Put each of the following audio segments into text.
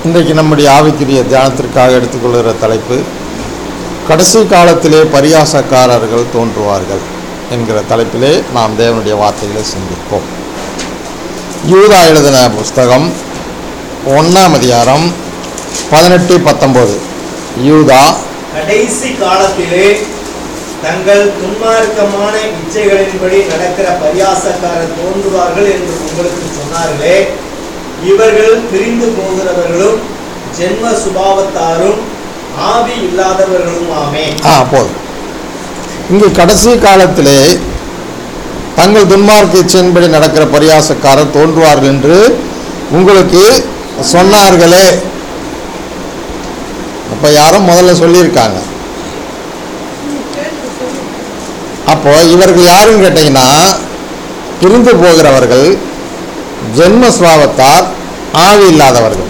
இன்றைக்கு நம்முடைய ஆவிக்குரிய தியானத்திற்காக எடுத்துக்கொள்கிற தலைப்பு கடைசி காலத்திலே பரியாசக்காரர்கள் தோன்றுவார்கள் என்கிற தலைப்பிலே நாம் தேவனுடைய வார்த்தைகளை சிந்திப்போம் யூதா எழுதின புஸ்தகம் ஒன்றாம் அதிகாரம் பதினெட்டு பத்தொம்போது யூதா கடைசி காலத்திலே தங்கள் துன்மார்க்கமான இச்சைகளின்படி நடக்கிற பரியாசக்காரர் தோன்றுவார்கள் என்று உங்களுக்கு சொன்னார்களே இவர்கள் பிரிந்து போகிறவர்களும் ஜென்ம சுபாவத்தாரும் ஆவி இல்லாதவர்களும் ஆமே ஆ போதும் இங்கு கடைசி காலத்திலே தங்கள் துன்மார்க்க இச்சையின்படி நடக்கிற பரியாசக்காரர் தோன்றுவார்கள் என்று உங்களுக்கு சொன்னார்களே அப்போ யாரும் முதல்ல சொல்லியிருக்காங்க அப்போ இவர்கள் யாருன்னு கேட்டிங்கன்னா பிரிந்து போகிறவர்கள் ஜென்ம சுவாவத்தார் ஆவி இல்லாதவர்கள்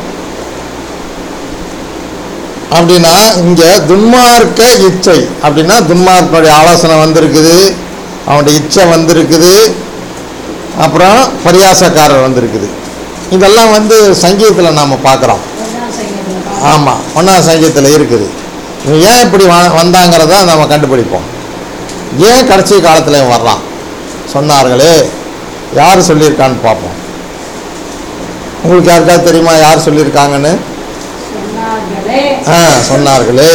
அப்படின்னா இங்கே துன்மார்க்க இச்சை அப்படின்னா துன்மார்க்கனுடைய ஆலோசனை வந்திருக்குது அவனுடைய இச்சை வந்திருக்குது அப்புறம் பரியாசக்காரர் வந்திருக்குது இதெல்லாம் வந்து சங்கீதத்தில் நாம் பார்க்குறோம் ஆமாம் ஒன்றாம் சங்கீதத்தில் இருக்குது இவன் ஏன் இப்படி வ வந்தாங்கிறத நம்ம கண்டுபிடிப்போம் ஏன் கடைசி காலத்தில் இவன் வர்றான் சொன்னார்களே யார் சொல்லியிருக்கான்னு பார்ப்போம் உங்களுக்கு யாருக்காவது தெரியுமா யார் சொல்லியிருக்காங்கன்னு சொன்னார்களே ஆ சொன்னார்களே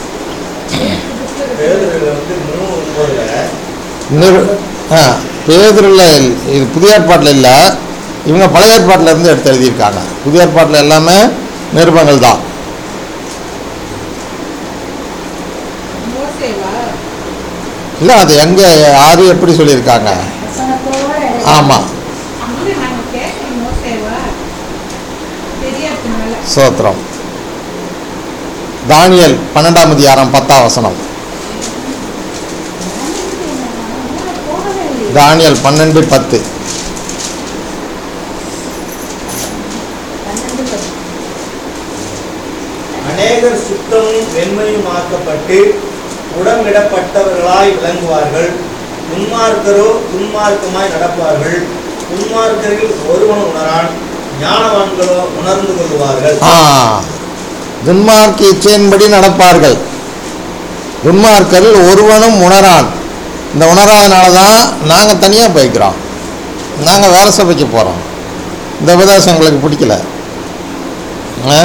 பேதுருல வந்து மூணு ஒன்பதுல நிறு ஆ பேதரில் இது புதிய ஏற்பாட்டில் இல்லை இவங்க பழைய ஏற்பாட்டில் இருந்து எடுத்து எழுதியிருக்காங்க புதிய ஏற்பாட்டில் எல்லாமே நிருபங்கள் தான் மோசேவா இல்லை அது எங்கே யாரு எப்படி சொல்லியிருக்காங்க வசனத்தோட ஆமாம் அம்மா நாங்க கேட்கணும் மோசேவா தெரியாதுனால சோத்திரம் தானியல் பன்னெண்டாம் அதிகாரம் பத்தாம் வசனம் போகவே இல்லையே தானியல் பன்னெண்டு பத்து பன்னெண்டு பத்து. அநேகர் சுத்தமும் வெண்மையுமாக்கப்பட்டு உடம்பிடப்பட்டவர்களாய் விளங்குவார்கள் துன்மார்க்கரோ துன்மார்க்கமாய் நடப்பார்கள் துன்மார்க்கரில் ஒருவன் உணரான் ஞானவான்களோ உணர்ந்து கொள்வார்கள் ஆ துன்மார்க்க இச்சையின்படி நடப்பார்கள் துன்மார்க்கரில் ஒருவனும் உணரான் இந்த உணராதனால தான் நாங்கள் தனியாக போய்க்கிறோம் நாங்கள் வேற சபைக்கு போகிறோம் இந்த உபதேசம் எங்களுக்கு பிடிக்கல ஆ?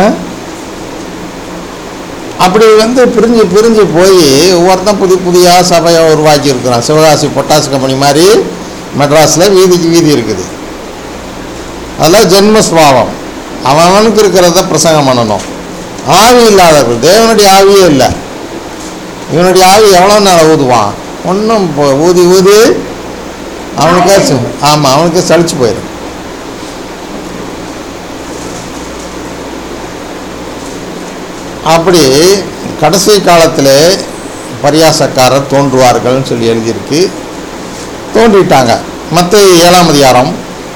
அப்படி வந்து பிரிஞ்சு பிரிஞ்சு போய் ஒவ்வொருத்தன் புது புதியாக சபையை உருவாக்கி இருக்கிறான் சிவகாசி பொட்டாசு கம்பெனி மாதிரி மெட்ராஸில் வீதிக்கு வீதி இருக்குது அதெல்லாம் ஜென்ம சுபாவம் அவன் அவனுக்கு இருக்கிறத பிரசங்கம் பண்ணணும் ஆவி இல்லாதவர்கள் தேவனுடைய ஆவியே இல்லை இவனுடைய ஆவி எவ்வளோ நேரம் ஊதுவான் ஒன்றும் ஊதி ஊதி அவனுக்கே ச- ஆமாம் அவனுக்கு சலிச்சு போயிடும் அப்படி கடைசி காலத்தில் பரியாசக்காரர் தோன்றுவார்கள்னு சொல்லி எழுதியிருக்கு தோன்றிட்டாங்க மற்ற ஏழாம் அதிகாரம்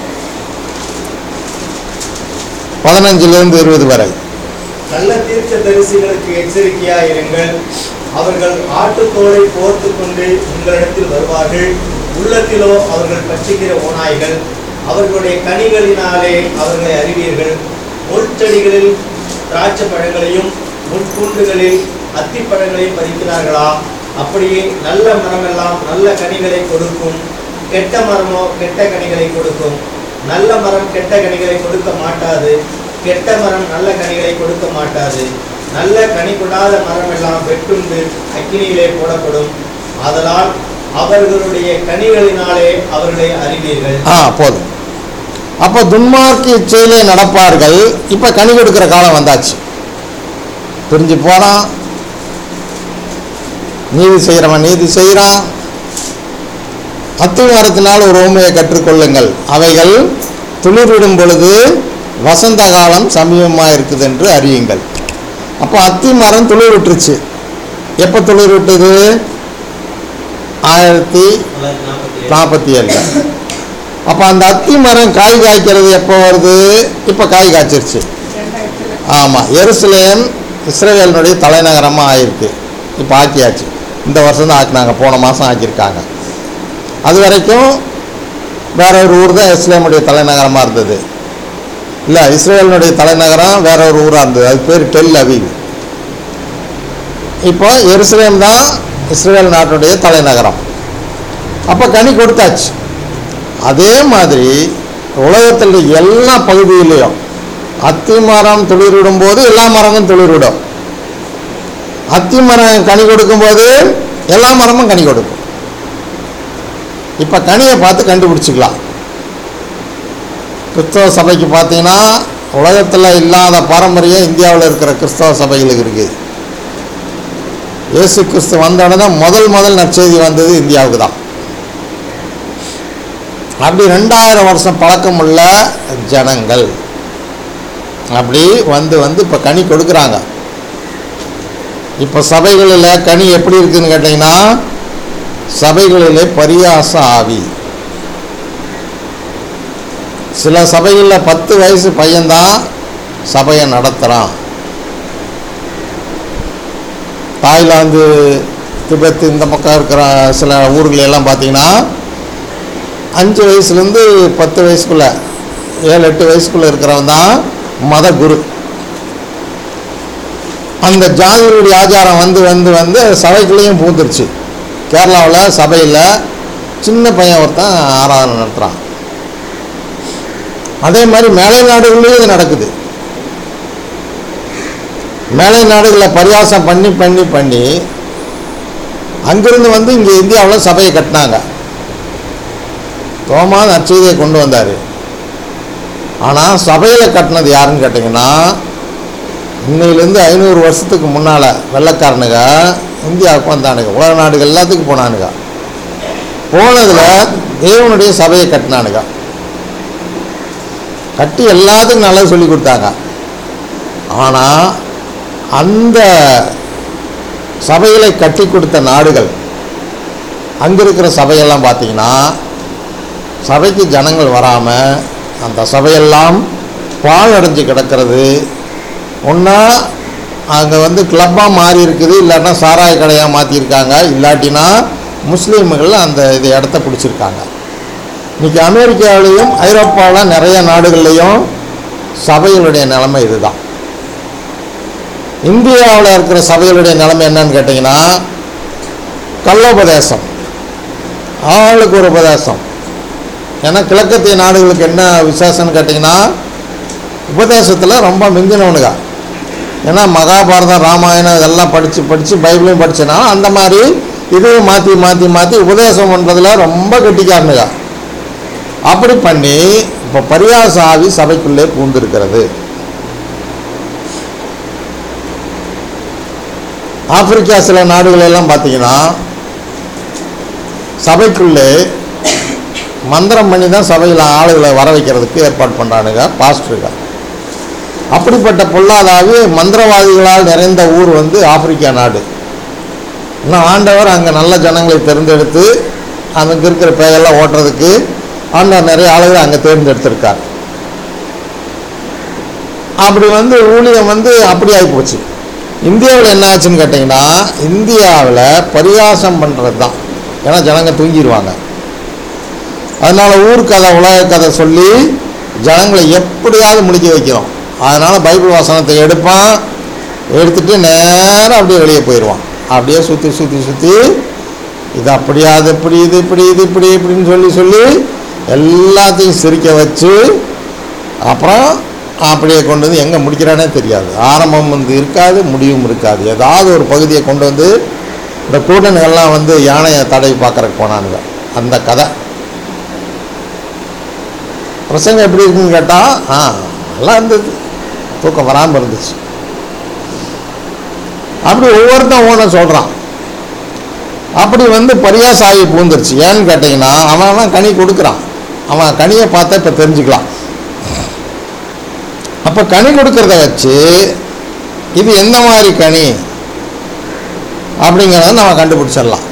பதினஞ்சிலிருந்து இருபது வரை நல்ல தீர்க்க தரிசிகளுக்கு எச்சரிக்கையா இருங்கள் அவர்கள் ஆட்டுத்தோலை போர்த்து கொண்டு உங்களிடத்தில் வருவார்கள் உள்ளத்திலோ அவர்கள் பட்சிக்கிற ஓநாய்கள் அவர்களுடைய கனிகளினாலே அவர்களை அறிவீர்கள் முள்செடிகளில் திராட்சை பழங்களையும் முட்பூண்டுகளில் அத்திப்பழங்களையும் பறிக்கிறார்களா அப்படியே நல்ல மரமெல்லாம் நல்ல கனிகளை கொடுக்கும் கெட்ட மரமோ கெட்ட கனிகளை கொடுக்கும் நல்ல மரம் கெட்ட கனிகளை கொடுக்க மாட்டாது கெட்ட மரம் நல்ல கனிகளை கொடுக்க மாட்டாது நல்ல கனி கொடாத மரம் எல்லாம் வெட்டுண்டு அக்கினியிலே போடப்படும் ஆதலால் அவர்களுடைய கனிகளினாலே அவர்களை அறிவீர்கள் ஆ போதும் அப்போ துன்மார்க்க இச்சையிலே நடப்பார்கள் இப்போ கனி கொடுக்குற காலம் வந்தாச்சு பிரிஞ்சு போகிறான் நீதி செய்கிறவன் நீதி செய்கிறான் அத்திவாரத்தினால் ஒரு உண்மையை கற்றுக்கொள்ளுங்கள் அவைகள் துளிர்விடும் பொழுது வசந்த காலம் சமீபமாக இருக்குது என்று அறியுங்கள் அப்போ அத்தி மரம் துளிர் விட்டுருச்சு எப்போ துளிர் விட்டது ஆயிரத்தி நாற்பத்தி ஏழு அப்போ அந்த அத்தி மரம் காய் காய்க்கிறது எப்போ வருது இப்போ காய் காய்ச்சிருச்சு ரெண்டாயிரத்துல ஆமாம் எருசலேம் இஸ்ரேலினுடைய தலைநகரமாக ஆயிருக்கு இப்போ ஆக்கியாச்சு இந்த வருஷம் தான் ஆக்கினாங்க போன மாதம் ஆக்கியிருக்காங்க அது வரைக்கும் வேற ஒரு ஊர் தான் இஸ்லாமுடைய தலைநகரமாக இருந்தது இல்லை இஸ்ரேலினுடைய தலைநகரம் வேற ஒரு ஊராக இருந்தது அது பேர் டெல் அவீவ் இப்போ எருசலேம் தான் இஸ்ரேல் நாட்டுடைய தலைநகரம் அப்போ கனி கொடுத்தாச்சு அதே மாதிரி உலகத்தில் எல்லா பகுதியிலையும் அத்தி மரம் துளிர்விடும் போது எல்லா மரமும் துளிர்விடும் அத்தி மரம் கனி கொடுக்கும்போது எல்லா மரமும் கனி கொடுக்கும் இப்போ கனியை பார்த்து கண்டுபிடிச்சிக்கலாம் கிறிஸ்தவ சபைக்கு பார்த்தீங்கன்னா உலகத்தில் இல்லாத பாரம்பரியம் இந்தியாவில் இருக்கிற கிறிஸ்தவ சபைகளுக்கு இருக்குது இயேசு கிறிஸ்து வந்த உடனே முதல் முதல் நற்செய்தி வந்தது இந்தியாவுக்கு தான் அப்படி ரெண்டாயிரம் வருஷம் பழக்கமுள்ள ஜனங்கள் அப்படி வந்து வந்து இப்போ கனி கொடுக்குறாங்க இப்போ சபைகளில் கனி எப்படி இருக்குன்னு கேட்டிங்கன்னா சபைகளிலே பரியாச ஆவி சில சபைகளில் பத்து வயசு பையன்தான் சபையை நடத்துகிறான் தாய்லாந்து திபெத் இந்த பக்கம் இருக்கிற சில ஊர்கள் எல்லாம் பார்த்தீங்கன்னா அஞ்சு வயசுலேருந்து பத்து வயசுக்குள்ளே ஏழு எட்டு வயசுக்குள்ளே இருக்கிறவன் தான் மத குரு அந்த ஜாதிகளுடைய ஆச்சாரம் வந்து வந்து வந்து சபைக்குள்ளேயும் பூந்துருச்சு கேரளாவில் சபையில் சின்ன பையன் ஒருத்தன் ஆராதனை நடத்துகிறான் அதே மாதிரி மேலை நாடுகள்லேயும் இது நடக்குது மேலை நாடுகளில் பரியாசம் பண்ணி பண்ணி பண்ணி அங்கிருந்து வந்து இங்கே இந்தியாவில் சபையை கட்டினாங்க தோமா நற்செய்தியை கொண்டு வந்தார் ஆனால் சபையில் கட்டினது யாருன்னு கேட்டிங்கன்னா இன்னையிலேருந்து ஐநூறு வருஷத்துக்கு முன்னால் வெள்ளைக்காரனுங்க இந்தியாவுக்கு வந்தானுங்க உலக நாடுகள் எல்லாத்துக்கும் போனானுங்க போனதில் தேவனுடைய சபையை கட்டினானுங்க கட்டி எல்லாத்துக்கும் நல்லா சொல்லி கொடுத்தாங்க ஆனால் அந்த சபைகளை கட்டி கொடுத்த நாடுகள் அங்கே இருக்கிற சபையெல்லாம் பார்த்தீங்கன்னா சபைக்கு ஜனங்கள் வராமல் அந்த சபையெல்லாம் பால் அடைஞ்சு கிடக்கிறது ஒன்றா அங்கே வந்து கிளப்பாக மாறி இருக்குது இல்லாட்டினா சாராய கடையாக மாற்றிருக்காங்க இல்லாட்டினா முஸ்லீம்கள் அந்த இது இடத்த பிடிச்சிருக்காங்க இன்றைக்கி அமெரிக்காவிலையும் ஐரோப்பாவில் நிறைய நாடுகள்லையும் சபைகளுடைய நிலைமை இதுதான் இந்தியாவில் இருக்கிற சபைகளுடைய நிலைமை என்னன்னு கேட்டிங்கன்னா கள்ளோபதேசம் ஆளுக்கு ஒரு உபதேசம் ஏன்னா கிழக்கத்திய நாடுகளுக்கு என்ன விசேஷம்னு கேட்டிங்கன்னா உபதேசத்தில் ரொம்ப மிஞ்சினவனுங்க ஏன்னா மகாபாரதம் ராமாயணம் இதெல்லாம் படித்து படித்து பைபிளையும் படிச்சனா அந்த மாதிரி இதையும் மாற்றி மாற்றி மாற்றி உபதேசம் பண்ணுறதுல ரொம்ப கெட்டிக்காரனுங்க அப்படி பண்ணி இப்போ பரியாச ஆவி சபைக்குள்ளே பூந்திருக்கிறது ஆப்பிரிக்கா சில நாடுகள் எல்லாம் பார்த்தீங்கன்னா சபைக்குள்ளே மந்திரம் பண்ணி தான் சபையில் ஆளுகளை வர வைக்கிறதுக்கு ஏற்பாடு பண்ணுறானுங்க பாஸ்டருங்க அப்படிப்பட்ட பொல்லாதாவி மந்திரவாதிகளால் நிறைந்த ஊர் வந்து ஆப்பிரிக்கா நாடு இன்னும் ஆண்டவர் அங்கே நல்ல ஜனங்களை தேர்ந்தெடுத்து அங்கே இருக்கிற பேயெல்லாம் ஓட்டுறதுக்கு ஆண்டவர் நிறைய ஆளுகளை அங்கே தேர்ந்தெடுத்திருக்கார் அப்படி வந்து ஊழியம் வந்து அப்படி ஆகி போச்சு இந்தியாவில் என்ன ஆச்சுன்னு கேட்டிங்கன்னா இந்தியாவில் பரிகாசம் பண்ணுறது தான் ஏன்னா ஜனங்க தூங்கிடுவாங்க அதனால் ஊர் கதை உலக கதை சொல்லி ஜனங்களை எப்படியாவது முடிக்க வைக்கிறோம் அதனால் பைபிள் வசனத்தை எடுப்பான் எடுத்துட்டு நேராக அப்படியே வெளியே போயிடுவான் அப்படியே சுற்றி சுற்றி சுற்றி இது அப்படியா அது இப்படி இது இப்படி இது இப்படி இப்படின்னு சொல்லி சொல்லி எல்லாத்தையும் சிரிக்க வச்சு அப்புறம் அப்படியே கொண்டு வந்து எங்கே முடிக்கிறானே தெரியாது ஆரம்பம் வந்து இருக்காது முடிவும் இருக்காது ஏதாவது ஒரு பகுதியை கொண்டு வந்து இந்த கூட்டணிகள்லாம் வந்து யானையை தடவி பார்க்கறக்கு போனானுங்க அந்த கதை பிரசங்கம் எப்படி இருக்குன்னு கேட்டால் ஆ நல்லா இருந்தது தூக்கம் வராமல் இருந்துச்சு அப்படி ஒவ்வொருத்தன் ஒவ்வொன்றும் சொல்கிறான் அப்படி வந்து பரியாச ஆகி பூந்துருச்சு ஏன்னு கேட்டிங்கன்னா அவன் அவன் கனி கொடுக்குறான் அவன் கனியை பார்த்தா இப்போ தெரிஞ்சுக்கலாம் அப்போ கனி கொடுக்கறத வச்சு இது எந்த மாதிரி கனி அப்படிங்கிறத நம்ம கண்டுபிடிச்சிடலாம்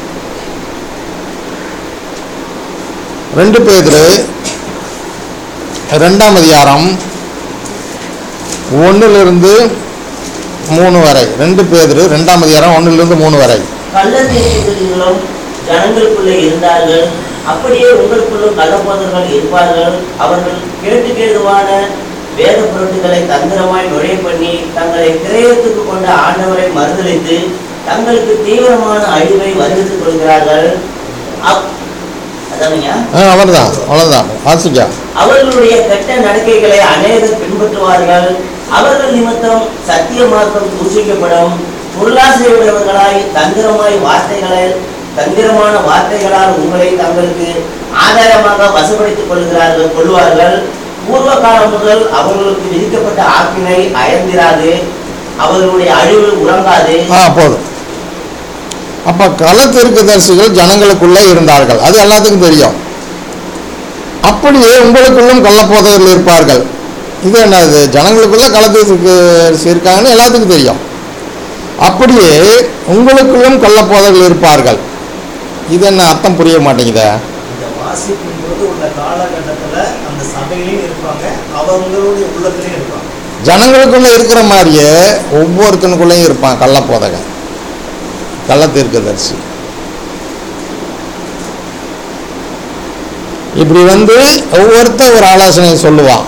ரெண்டு பேர் ரெண்டாம் அதிகாரம் ஒன்றிலிருந்து மூணு வரை ரெண்டு பேர் ரெண்டாம் அதிகாரம் ஒன்றிலிருந்து மூணு வரை கள்ள தீர்க்கதரிசிகளும் ஜனங்களுக்குள்ளே இருந்தார்கள் அப்படியே உங்களுக்குள்ளும் கள்ளப்போதர்கள் இருப்பார்கள் அவர்கள் கேட்டு கேதுவான வேத பொருட்களை தந்திரமாய் நுழைய பண்ணி தங்களை கிரயத்துக்கு கொண்ட ஆண்டவரை மறுதலித்து தங்களுக்கு தீவிரமான அழிவை வருவித்துக் கொள்கிறார்கள் அப்- அதானுங்க ஆ அவ்வளோதான் அவ்வளோதான் வாசிக்கா அவர்களுடைய கெட்ட நடக்கைகளை அநேகர் பின்பற்றுவார்கள் அவர்கள் நிமித்தம் சத்திய மார்க்கம் தூஷிக்கப்படும் பொருளாசையுடையவர்களாய் தந்திரமாய் வார்த்தைகளை தந்திரமான வார்த்தைகளால் உங்களை தங்களுக்கு ஆதாயமாக வசப்படுத்திக் கொள்கிறார்கள் கொள்வார்கள் பூர்வ காலம் முதல் அவர்களுக்கு விதிக்கப்பட்ட ஆக்கினை அயர்ந்திராது அவர்களுடைய அழிவு உறங்காது ஆ போதும் அப்போ களத்திற்குதரிசிகள் ஜனங்களுக்குள்ளே இருந்தார்கள் அது எல்லாத்துக்கும் தெரியும் அப்படியே உங்களுக்குள்ளும் கள்ளப்போதகர்கள் இருப்பார்கள் இது என்னது ஜனங்களுக்குள்ள களத்திற்கு இருக்காங்கன்னு எல்லாத்துக்கும் தெரியும் அப்படியே உங்களுக்குள்ளும் கள்ளப்போதகர்கள் இருப்பார்கள் இது என்ன அர்த்தம் புரிய மாட்டேங்குதே இந்த வாசிக்கும் போது உள்ள காலகட்டத்துல அந்த சபையிலையும் இருப்பாங்க அவங்களுடைய உள்ளத்திலையும் இருப்பாங்க ஜனங்களுக்குள்ள இருக்கிற மாதிரியே ஒவ்வொருத்தனுக்குள்ளேயும் இருப்பான் கள்ளப்போதகன் கள்ளத்தீர்க்கதரிசி இப்படி வந்து ஒவ்வொருத்தன் ஒரு ஆலோசனை சொல்லுவான்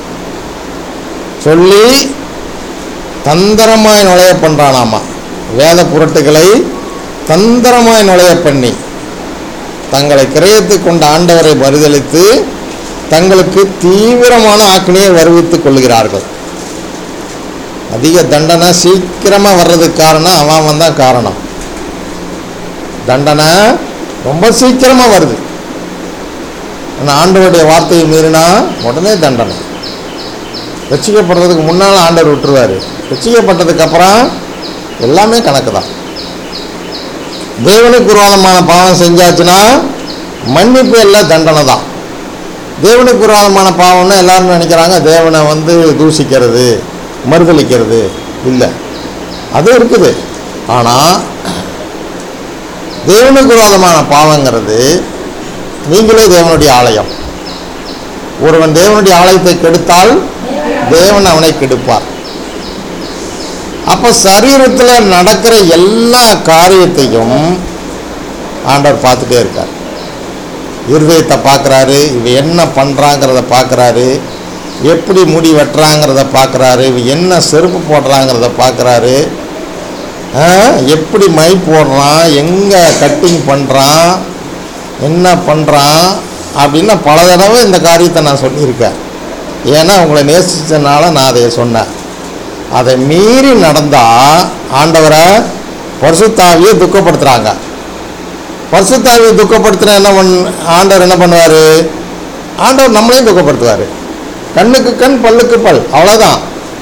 சொல்லி தந்திரமாய் நுழைய பண்ணுறானாமா வேத புரட்டுகளை தந்திரமாய் நுழைய பண்ணி தங்களை கிரயத்துக் கொண்ட ஆண்டவரை மறுதலித்து தங்களுக்கு தீவிரமான ஆக்கினையை வருவித்துக் கொள்கிறார்கள் அதிக தண்டனை சீக்கிரமாக வர்றதுக்கு காரணம் அவன் அவன் தான் காரணம் தண்டனை ரொம்ப சீக்கிரமாக வருது ஆனால் ஆண்டவருடைய வார்த்தையை மீறினா உடனே தண்டனை ரசிக்கப்படுறதுக்கு முன்னால் ஆண்டவர் விட்டுருவார் ரசிக்கப்பட்டதுக்கு அப்புறம் எல்லாமே கணக்கு தான் தேவனுக்கு விரோதமான பாவம் செஞ்சாச்சுன்னா மன்னிப்பு இல்லை தண்டனை தான் தேவனுக்கு விரோதமான பாவம்னு எல்லாரும் நினைக்கிறாங்க தேவனை வந்து தூஷிக்கிறது மறுதளிக்கிறது இல்லை அது இருக்குது ஆனால் தேவனுக்கு விரோதமான பாவங்கிறது நீங்களே தேவனுடைய ஆலயம் ஒருவன் தேவனுடைய ஆலயத்தை கெடுத்தால் தேவன் அவனை கெடுப்பார் அப்போ சரீரத்தில் நடக்கிற எல்லா காரியத்தையும் ஆண்டவர் பார்த்துட்டே இருக்கார் இருதயத்தை பார்க்குறாரு இவன் என்ன பண்ணுறாங்கிறத பார்க்குறாரு எப்படி முடி வெட்டுறாங்கிறத பார்க்குறாரு இவன் என்ன செருப்பு போடுறாங்கிறத பார்க்குறாரு எப்படி மை போடுறான் எங்கே கட்டிங் பண்ணுறான் என்ன பண்ணுறான் அப்படின்னு பல தடவை இந்த காரியத்தை நான் சொல்லியிருக்கேன் ஏன்னா உங்களை நேசித்தனால நான் அதை சொன்னேன் அதை மீறி நடந்தால் ஆண்டவரை பரிசுத்தாவியை துக்கப்படுத்துகிறாங்க பரிசுத்தாவியை துக்கப்படுத்தின என்ன பண் ஆண்டவர் என்ன பண்ணுவார் ஆண்டவர் நம்மளையும் துக்கப்படுத்துவார் கண்ணுக்கு கண் பல்லுக்கு பல் அவ்வளோதான்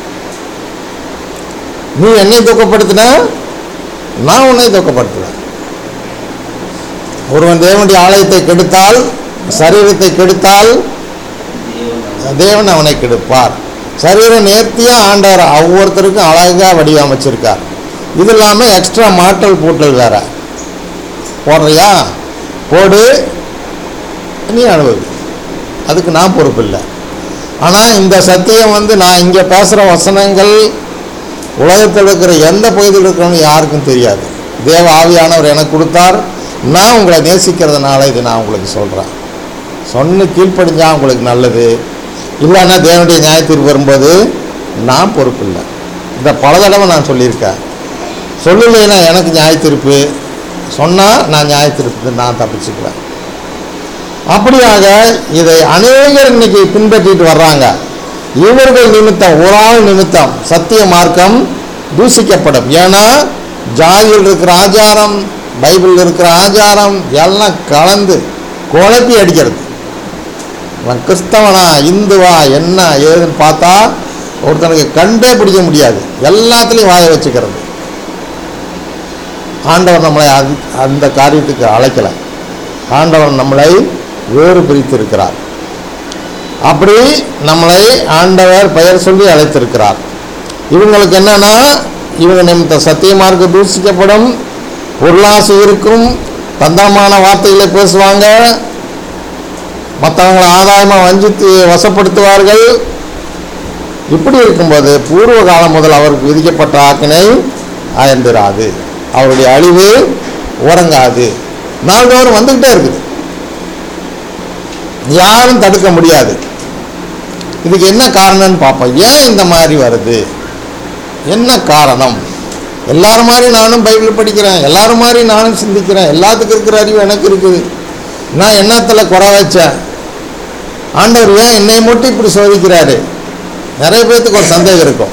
நீ என்னை துக்கப்படுத்தின நான் உன்னை துக்கப்படுத்துவேன் ஒருவன் தேவனுடைய ஆலயத்தை கெடுத்தால் சரீரத்தை கெடுத்தால் தேவன் அவனை கெடுப்பார் சரீரம் நேர்த்தியாக ஆண்டவர் ஒவ்வொருத்தருக்கும் அழகாக வடிவமைச்சிருக்கார் இது இல்லாமல் எக்ஸ்ட்ரா மாட்டல் பூட்டல் வேற போடுறியா போடு நீ அனுபவி அதுக்கு நான் பொறுப்பு இல்லை ஆனால் இந்த சத்தியம் வந்து நான் இங்கே பேசுகிற வசனங்கள் உலகத்தில் இருக்கிற எந்த பகுதியில் இருக்கிறவங்க யாருக்கும் தெரியாது தேவ ஆவியானவர் எனக்கு கொடுத்தார் நான் உங்களை நேசிக்கிறதுனால இது நான் உங்களுக்கு சொல்கிறேன் சொன்னு கீழ்ப்படிஞ்சா உங்களுக்கு நல்லது இல்லைன்னா தேவனுடைய நியாயத்தீர்ப்பு வரும்போது நான் பொறுப்பு இல்லை இதை பல தடவை நான் சொல்லியிருக்கேன் சொல்லலைன்னா எனக்கு நியாயத்தீர்ப்பு சொன்னால் நான் நியாயத்தீர்ப்பு நான் தப்பிச்சுக்குவேன் அப்படியாக இதை அநேகர் இன்னைக்கு பின்பற்றிட்டு வர்றாங்க இவர்கள் நிமித்தம் ஒரு ஆள் நிமித்தம் சத்திய மார்க்கம் தூசிக்கப்படும் ஏன்னா ஜாதியில் இருக்கிற ஆச்சாரம் பைபிளில் இருக்கிற ஆச்சாரம் எல்லாம் கலந்து குழப்பி அடிக்கிறது அவன் கிறிஸ்தவனா இந்துவா என்ன ஏதுன்னு பார்த்தா ஒருத்தனுக்கு கண்டே பிடிக்க முடியாது எல்லாத்துலேயும் வாய வச்சுக்கிறது ஆண்டவர் நம்மளை அது அந்த காரியத்துக்கு அழைக்கலை ஆண்டவர் நம்மளை வேறு பிரித்திருக்கிறார் அப்படி நம்மளை ஆண்டவர் பெயர் சொல்லி அழைத்திருக்கிறார் இவங்களுக்கு என்னன்னா இவங்க நிமித்த சத்தியமார்க்கு தூசிக்கப்படும் பொருளாசை இருக்கும் தந்திரமான வார்த்தைகளை பேசுவாங்க மற்றவங்களை ஆதாயமாக வஞ்சித்து வசப்படுத்துவார்கள் இப்படி இருக்கும்போது பூர்வ காலம் முதல் அவருக்கு விதிக்கப்பட்ட ஆக்கினை அயர்ந்திராது அவருடைய அழிவு உறங்காது நாள்தோறும் வந்துக்கிட்டே இருக்குது யாரும் தடுக்க முடியாது இதுக்கு என்ன காரணம்னு பார்ப்போம் ஏன் இந்த மாதிரி வருது என்ன காரணம் எல்லாரும் மாதிரி நானும் பைபிள் படிக்கிறேன் எல்லாரும் மாதிரி நானும் சிந்திக்கிறேன் எல்லாத்துக்கும் இருக்கிற அறிவு எனக்கு இருக்குது நான் எண்ணத்தில் குறை வச்சேன் ஆண்டவர் ஏன் என்னை மட்டும் இப்படி சோதிக்கிறாரு நிறைய பேர்த்துக்கு ஒரு சந்தேகம் இருக்கும்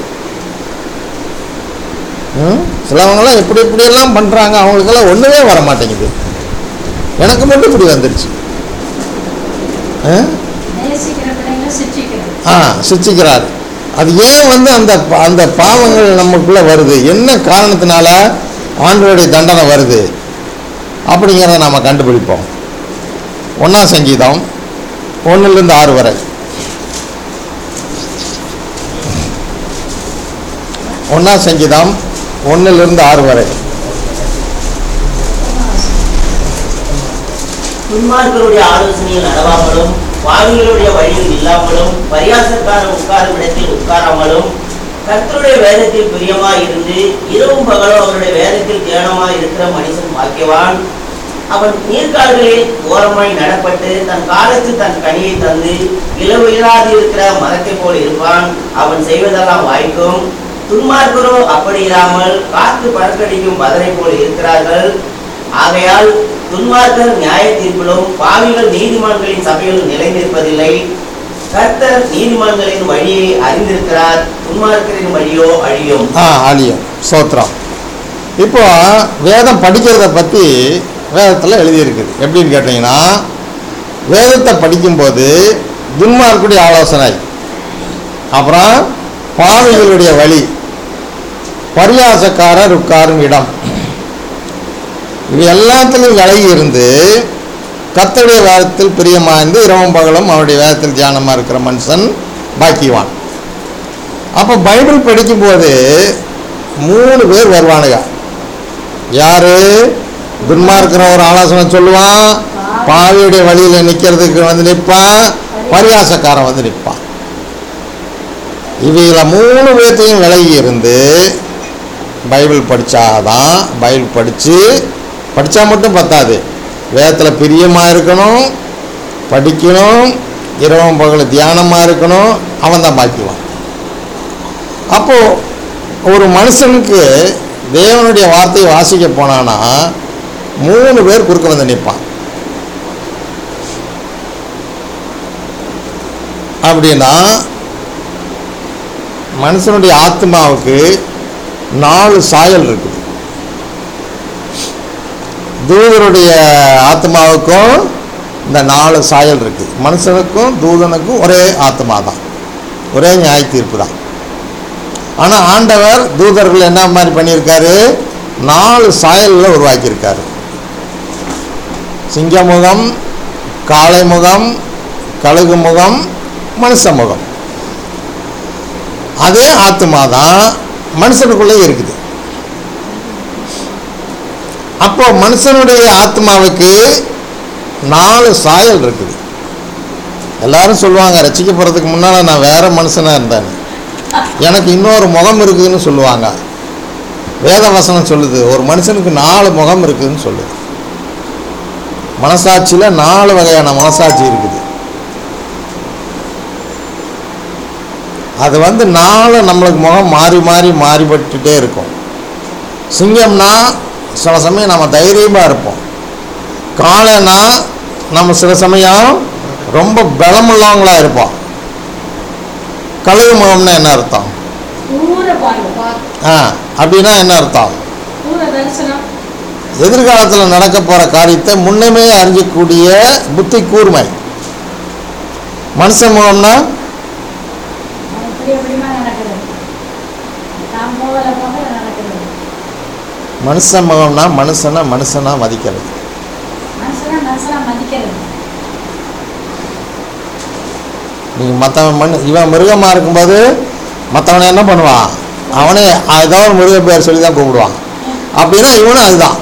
ம்? சிலவங்கெல்லாம் எப்படி இப்படியெல்லாம் பண்ணுறாங்க அவங்களுக்கெல்லாம் ஒன்றுமே வர மாட்டேங்குது எனக்கு மட்டும் இப்படி வந்துருச்சு ஆ? நேசிக்கிற பிள்ளைங்களை சிச்சிக்கிறது ஆ சிச்சிக்கிறார் அது ஏன் வந்து அந்த ப- அந்த பாவங்கள் நமக்குள்ளே வருது என்ன காரணத்தினால ஆண்டவருடைய தண்டனை வருது அப்படிங்கிறத நாம் கண்டுபிடிப்போம் ஒன்றாம் சங்கீதம் ஒன்றுலேருந்து ஆறு வரை ஒன்றாம் சங்கீதம் ஒன்றிலிருந்து ஆறு வரை துன்மார்க்கருடைய ஆலோசனையில் நடவாமலும் பாவிகளுடைய வழியில் இல்லாமலும் பரியாசக்காரர் உட்காரும் இடத்தில் உட்காராமலும் கர்த்தருடைய வேதத்தில் பிரியமாய் இருந்து இரவும் பகலும் அவருடைய வேதத்தில் தியானமாய் இருக்கிற மனுஷன் வாக்கியவான் அவன் நீர்க்கால்களில் ஓரமாய் நடப்பட்டு தன் காலத்தில் தன் கனியை தந்து இளவு இல்லாது இருக்கிற மரத்தைப் போல் இருப்பான் அவன் செய்வதெல்லாம் வாய்க்கும் துன்மார்க்கரோ அப்படி இராமல் காத்து பறக்கடிக்கும் பதரை போல் இருக்கிறார்கள் ஆகையால் துன்மார்க்கர் நியாய தீர்ப்பிலும் பாவிகள் நீதிமான்களின் சபையிலும் நிலைநிற்பதில்லை கர்த்தர் நீதிமான்களின் வழியை அறிந்திருக்கிறார் துன்மார்க்கரின் வழியோ அழியும் ஆ ஆலியம் சோத்ரம் இப்போ வேதம் படிக்கிறத பற்றி வேதத்தில் எழுதியிருக்குது எப்படின்னு கேட்டிங்கன்னா வேதத்தை படிக்கும்போது துன்மார்க்குடைய ஆலோசனை அப்புறம் பாவிகளுடைய வழி பரியாசக்காரர் உட்காரும் இடம் இது எல்லாத்துலேயும் விலகி இருந்து கர்த்தருடைய வேதத்தில் பிரியமாய்ந்து இரவும் பகலும் அவருடைய வேதத்தில் தியானமாக இருக்கிற மனுஷன் பாக்கியவான் அப்போ பைபிள் படிக்கும்போது மூணு பேர் வருவானுங்க யாரு துன்மார்க்கிற ஒரு ஆலோசனை சொல்லுவான் பாவியுடைய வழியில் நிற்கிறதுக்கு வந்து நிற்பான் பரியாசக்காரன் வந்து நிற்பான் இவையில மூணு பேர்த்தையும் விலகி இருந்து பைபிள் படித்தாதான் பைபிள் படித்து படித்தா மட்டும் பத்தாது வேதத்தில் பிரியமாக இருக்கணும் படிக்கணும் இரவும் பகல் தியானமாக இருக்கணும் அவன் தான் பாக்கிவான் அப்போது ஒரு மனுஷனுக்கு தேவனுடைய வார்த்தையை வாசிக்க போனானா மூணு பேர் குறுக்க வந்து நிற்பான் அப்படின்னா மனுஷனுடைய ஆத்மாவுக்கு நாலு சாயல் இருக்குது தூதருடைய ஆத்மாவுக்கும் இந்த நாலு சாயல் இருக்குது மனுஷனுக்கும் தூதனுக்கும் ஒரே ஆத்மா தான் ஒரே நியாய தீர்ப்பு தான் ஆனால் ஆண்டவர் தூதர்கள் என்ன மாதிரி பண்ணியிருக்காரு நாலு சாயலில் உருவாக்கியிருக்காரு சிங்க முகம் காளை முகம் கழுகு முகம் மனுஷ முகம் அதே ஆத்மா தான் மனுஷனுக்குள்ளே இருக்குது அப்போ மனுஷனுடைய ஆத்மாவுக்கு நாலு சாயல் இருக்குது எல்லாரும் சொல்லுவாங்க ரசிக்கப்படுறதுக்கு முன்னால் நான் வேற மனுஷனாக இருந்தேன் எனக்கு இன்னொரு முகம் இருக்குதுன்னு சொல்லுவாங்க வேத வசனம் சொல்லுது ஒரு மனுஷனுக்கு நாலு முகம் இருக்குதுன்னு சொல்லுது மனசாட்சியில் நாலு வகையான மனசாட்சி இருக்குது அது வந்து நாலு நம்மளுக்கு முகம் மாறி மாறி மாறிபட்டுட்டே இருக்கும் சிங்கம்னா சில சமயம் நம்ம தைரியமாக இருப்போம் காளைனா நம்ம சில சமயம் ரொம்ப பலமுள்ளவங்களா இருப்போம் கழுகு முகம்னா என்ன அர்த்தம் பூர பார்வை ஆ அப்படின்னா என்ன அர்த்தம் பூர தரிசனம் எதிர்காலத்தில் நடக்க போகிற காரியத்தை முன்னமே அறிஞ்சக்கூடிய புத்தி கூர்மை மனுஷ முகம்னா அது இப்படி எப்படிமா நடக்குது நாம் போகல போக நடக்குது மனுஷ முகம்னா மனுஷனை மனுஷனா மதிக்கிறது மனுஷனா மனுஷனா மதிக்கிறது நீங்கள் மற்றவன் மண் இவன் மிருகமாக இருக்கும்போது மற்றவனை என்ன பண்ணுவான் அவனே ஏதோ ஒரு மிருக பேர் சொல்லி தான் கூப்பிடுவான் அப்படின்னா இவனும் அதுதான்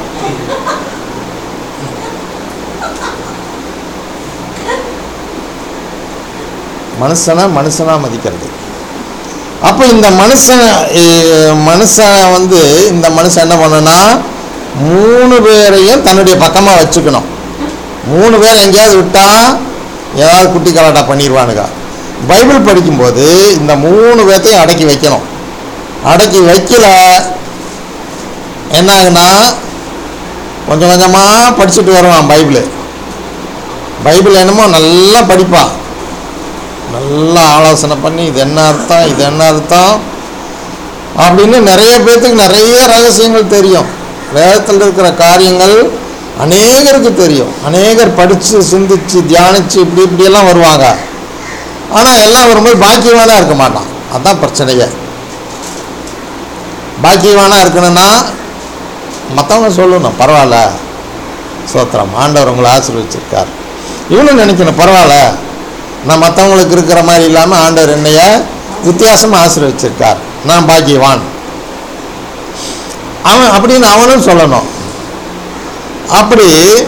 மனுஷனை மனுஷனா மதிக்கிறது அப்போ இந்த மனுஷன் இ- மனுஷன் வந்து இந்த மனுஷன் என்ன பண்ணனா மூணு பேரையும் தன்னுடைய பக்கமாக வச்சுக்கணும் மூணு பேர் எங்கேயாவது விட்டா ஏதாவது குட்டி கலாட்டா பண்ணிடுவானுங்க பைபிள் படிக்கும்போது இந்த மூணு பேர்த்தையும் அடக்கி வைக்கணும் அடக்கி வைக்கல என்ன ஆகுனா கொஞ்சம் கொஞ்சமாக படிச்சுட்டு வருவான் பைபிள் பைபிள் என்னமோ நல்லா படிப்பான் நல்லா ஆலோசனை பண்ணி இது என்ன அர்த்தம் இது என்ன அர்த்தம் அப்படின்னு நிறைய பேர்த்துக்கு நிறைய ரகசியங்கள் தெரியும் வேதத்தில் இருக்கிற காரியங்கள் அநேகருக்கு தெரியும் அநேகர் படித்து சிந்திச்சு தியானித்து இப்படி இப்படியெல்லாம் வருவாங்க ஆனால் எல்லாம் வரும்போது பாக்கியவானாக இருக்க மாட்டான் அதுதான் பிரச்சனையே பாக்கியவானாக இருக்கணும்னா மற்றவங்க சொல்லணும் பரவாயில்ல சோத்திரம் ஆண்டவர் உங்களை ஆசீர்வச்சிருக்கார் இவனும் நினைக்கணும் பரவாயில்ல நான் மற்றவங்களுக்கு இருக்கிற மாதிரி இல்லாமல் ஆண்டவர் என்னைய வித்தியாசமாக ஆசீர்வச்சிருக்கார் நான் பாக்கியவான் அவன் அப்படின்னு அவனும் சொல்லணும் அப்படி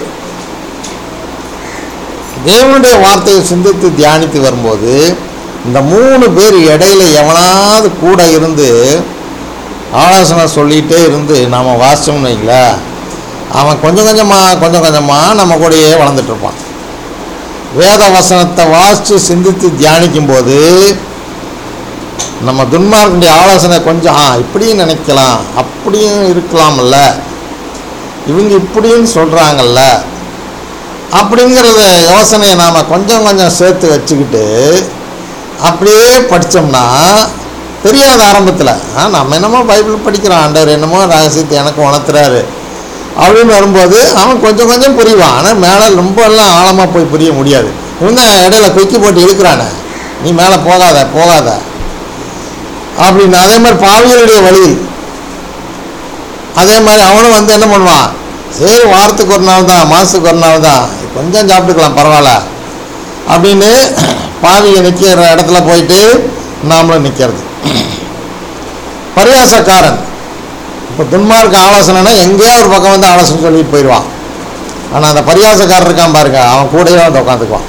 தேவனுடைய வார்த்தையை சிந்தித்து தியானித்து வரும்போது இந்த மூணு பேர் இடையில எவனாவது கூட இருந்து ஆலோசனை சொல்லிகிட்டே இருந்து நாம் வாசிச்சோம்னு வைங்களேன் அவன் கொஞ்சம் கொஞ்சமாக கொஞ்சம் கொஞ்சமாக நம்ம கூடயே வளர்ந்துட்டு இருப்பான் வேத வசனத்தை வாசித்து சிந்தித்து தியானிக்கும் போது நம்ம துன்மார்க்குடைய ஆலோசனை கொஞ்சம் ஆ இப்படியும் நினைக்கலாம் அப்படியும் இருக்கலாம்ல இவங்க இப்படின்னு சொல்கிறாங்கல்ல அப்படிங்கிறத யோசனையை நாம் கொஞ்சம் கொஞ்சம் சேர்த்து வச்சுக்கிட்டு அப்படியே படித்தோம்னா தெரியாது ஆரம்பத்தில் ஆ நம்ம என்னமோ பைபிள் படிக்கிறோம் ஆண்டவர் என்னமோ ரகசியத்தை எனக்கு உணர்த்துறாரு அப்படின்னு வரும்போது அவன் கொஞ்சம் கொஞ்சம் புரிவான் ஆனால் மேலே ரொம்ப எல்லாம் ஆழமாக போய் புரிய முடியாது இவன் தான் இடையில கொக்கி போட்டு இழுக்கிறானே நீ மேலே போகாத போகாத அப்படின்னு அதே மாதிரி பாவிகளுடைய வழியில் அதே மாதிரி அவனும் வந்து என்ன பண்ணுவான் சரி வாரத்துக்கு ஒரு நாள் தான் மாதத்துக்கு ஒரு நாள் தான் கொஞ்சம் சாப்பிட்டுக்கலாம் பரவாயில்ல அப்படின்னு பாவியை நிற்கிற இடத்துல போயிட்டு நாமளும் நிற்கிறது பரியாசக்காரன் இப்போ துன்மார்க்க ஆலோசனைனா எங்கேயோ ஒரு பக்கம் வந்து ஆலோசனை சொல்லிட்டு போயிடுவான் ஆனால் அந்த பரியாசக்காரன் இருக்கான் பாருங்க அவன் கூடயே வந்து உட்காந்துக்குவான்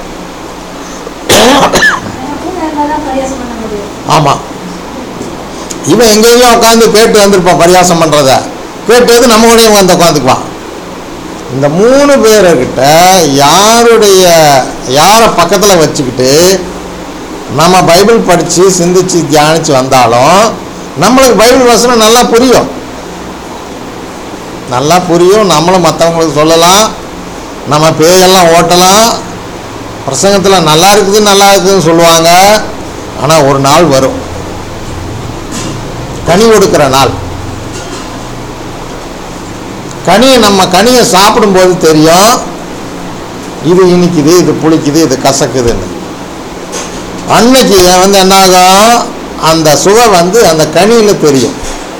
எனக்கும் இருந்தால் தான் பரியாசம் பண்ண முடியும் ஆமாம் இவன் எங்கேயோ உட்காந்து கேட்டு வந்திருப்பான் பரியாசம் பண்ணுறத கேட்டது நம்ம கூடயே வந்து உட்காந்துக்குவான் இந்த மூணு பேர்கிட்ட யாருடைய யாரை பக்கத்தில் வச்சுக்கிட்டு நம்ம பைபிள் படித்து சிந்திச்சு தியானித்து வந்தாலும் நம்மளுக்கு பைபிள் வசனம் நல்லா புரியும் நல்லா புரியும் நம்மளும் மற்றவங்களுக்கு சொல்லலாம் நம்ம பேயெல்லாம் ஓட்டலாம் பிரசங்கத்தில் நல்லா இருக்குது நல்லா இருக்குதுன்னு சொல்லுவாங்க ஆனால் ஒரு நாள் வரும் கனி கொடுக்குற நாள் கனியை நம்ம கனியை சாப்பிடும்போது தெரியும் இது இனிக்குது இது புளிக்குது இது கசக்குதுன்னு அன்னைக்கு வந்து என்ன ஆகும் அந்த சுவை வந்து அந்த கனியில் தெரியும்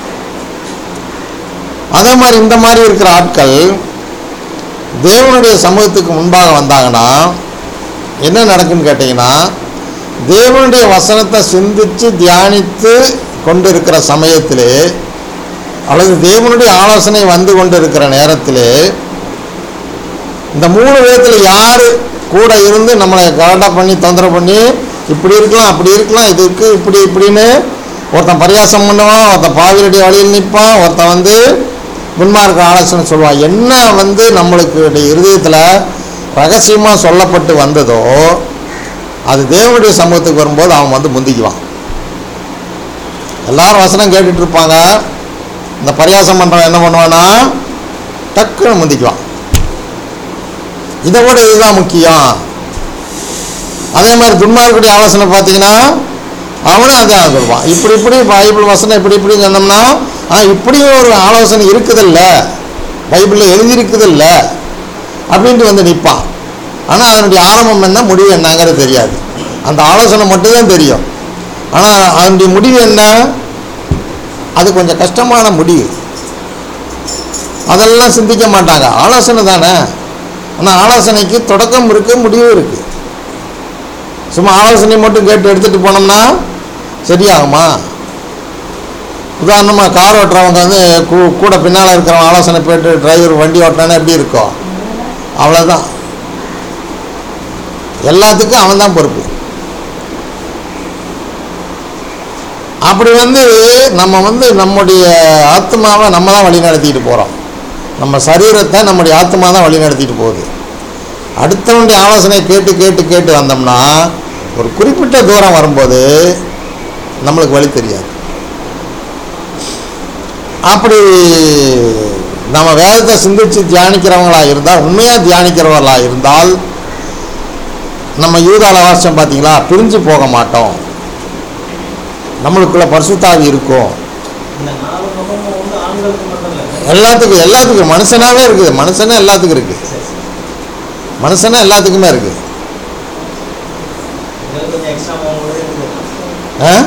அதே மாதிரி இந்த மாதிரி இருக்கிற ஆட்கள் தேவனுடைய சமூகத்துக்கு முன்பாக வந்தாங்கன்னா என்ன நடக்குன்னு கேட்டிங்கன்னா தேவனுடைய வசனத்தை சிந்தித்து தியானித்து கொண்டு இருக்கிற சமயத்திலே அல்லது தேவனுடைய ஆலோசனை வந்து கொண்டு இருக்கிற நேரத்திலே இந்த மூணு விதத்தில் யார் கூட இருந்து நம்மளை கரெக்டாக பண்ணி தொந்தரவு பண்ணி இப்படி இருக்கலாம் அப்படி இருக்கலாம் இது இருக்கு இப்படி இப்படின்னு ஒருத்தன் பரியாசம் பண்ணுவான் ஒருத்தன் பாவிரடி வழியில் நிற்பான் ஒருத்தன் வந்து முன்மார்க்க ஆலோசனை சொல்லுவான் என்ன வந்து நம்மளுக்கு இருதயத்தில் ரகசியமாக சொல்லப்பட்டு வந்ததோ அது தேவனுடைய சமூகத்துக்கு வரும்போது அவன் வந்து முந்திக்குவான் எல்லாரும் வசனம் கேட்டுட்டு இருப்பாங்க இந்த பரியாசம் பண்ணுறவன் என்ன பண்ணுவானா டக்குன்னு முந்திக்குவான் இதை விட இதுதான் முக்கியம் அதே மாதிரி துன்மார்க்குடைய ஆலோசனை பார்த்தீங்கன்னா அவனும் அதான் சொல்லுவான் இப்படி இப்படி பைபிள் வசனம் இப்படி இப்படி சொன்னோம்னா ஆ இப்படியும் ஒரு ஆலோசனை இருக்குதில்ல பைபிளில் எழுதியிருக்குதில்ல அப்படின்ட்டு வந்து நிற்பான் ஆனால் அதனுடைய ஆரம்பம் என்ன முடிவு என்னங்கிறது தெரியாது அந்த ஆலோசனை மட்டும்தான் தெரியும் ஆனால் அதனுடைய முடிவு என்ன அது கொஞ்சம் கஷ்டமான முடிவு அதெல்லாம் சிந்திக்க மாட்டாங்க ஆலோசனை தானே ஆனால் ஆலோசனைக்கு தொடக்கம் இருக்குது முடிவும் இருக்குது சும்மா ஆலோசனை மட்டும் கேட்டு எடுத்துகிட்டு போனோம்னா சரியாகுமா உதாரணமாக கார் ஓட்டுறவங்க வந்து கூ- கூட பின்னால் இருக்கிறவன் ஆலோசனை போயிட்டு டிரைவர் வண்டி ஓட்டினானா எப்படி இருக்கும் அவ்வளோதான் எல்லாத்துக்கும் அவன் தான் பொறுப்பு அப்படி வந்து நம்ம வந்து நம்முடைய ஆத்மாவை நம்ம தான் வழி நடத்திட்டு போகிறோம் நம்ம சரீரத்தை நம்முடைய ஆத்மா தான் வழி நடத்திட்டு போகுது அடுத்தவனுடைய ஆலோசனை கேட்டு கேட்டு கேட்டு வந்தோம்னா ஒரு குறிப்பிட்ட தூரம் வரும்போது நம்மளுக்கு வழி தெரியாது அப்படி நம்ம வேதத்தை சிந்திச்சு தியானிக்கிறவங்களா இருந்தால் உண்மையாக தியானிக்கிறவர்களா இருந்தால் நம்ம யூதால வாசம் பார்த்தீங்களா பிரிஞ்சு போக மாட்டோம் நம்மளுக்குள்ள பரிசுத்தாவி இருக்கும் இந்த நாலு முகமும் வந்து ஆண்களுக்கு மட்டும் இல்லை எல்லாத்துக்கும் எல்லாத்துக்கும் மனுஷனாவே இருக்குது மனுஷனே எல்லாத்துக்கும் இருக்குது சரி சரி மனுஷனா எல்லாத்துக்குமே இருக்குது இதில் கொஞ்சம் எக்ஸ்ட்ரா முகம் இருக்குது ஆ?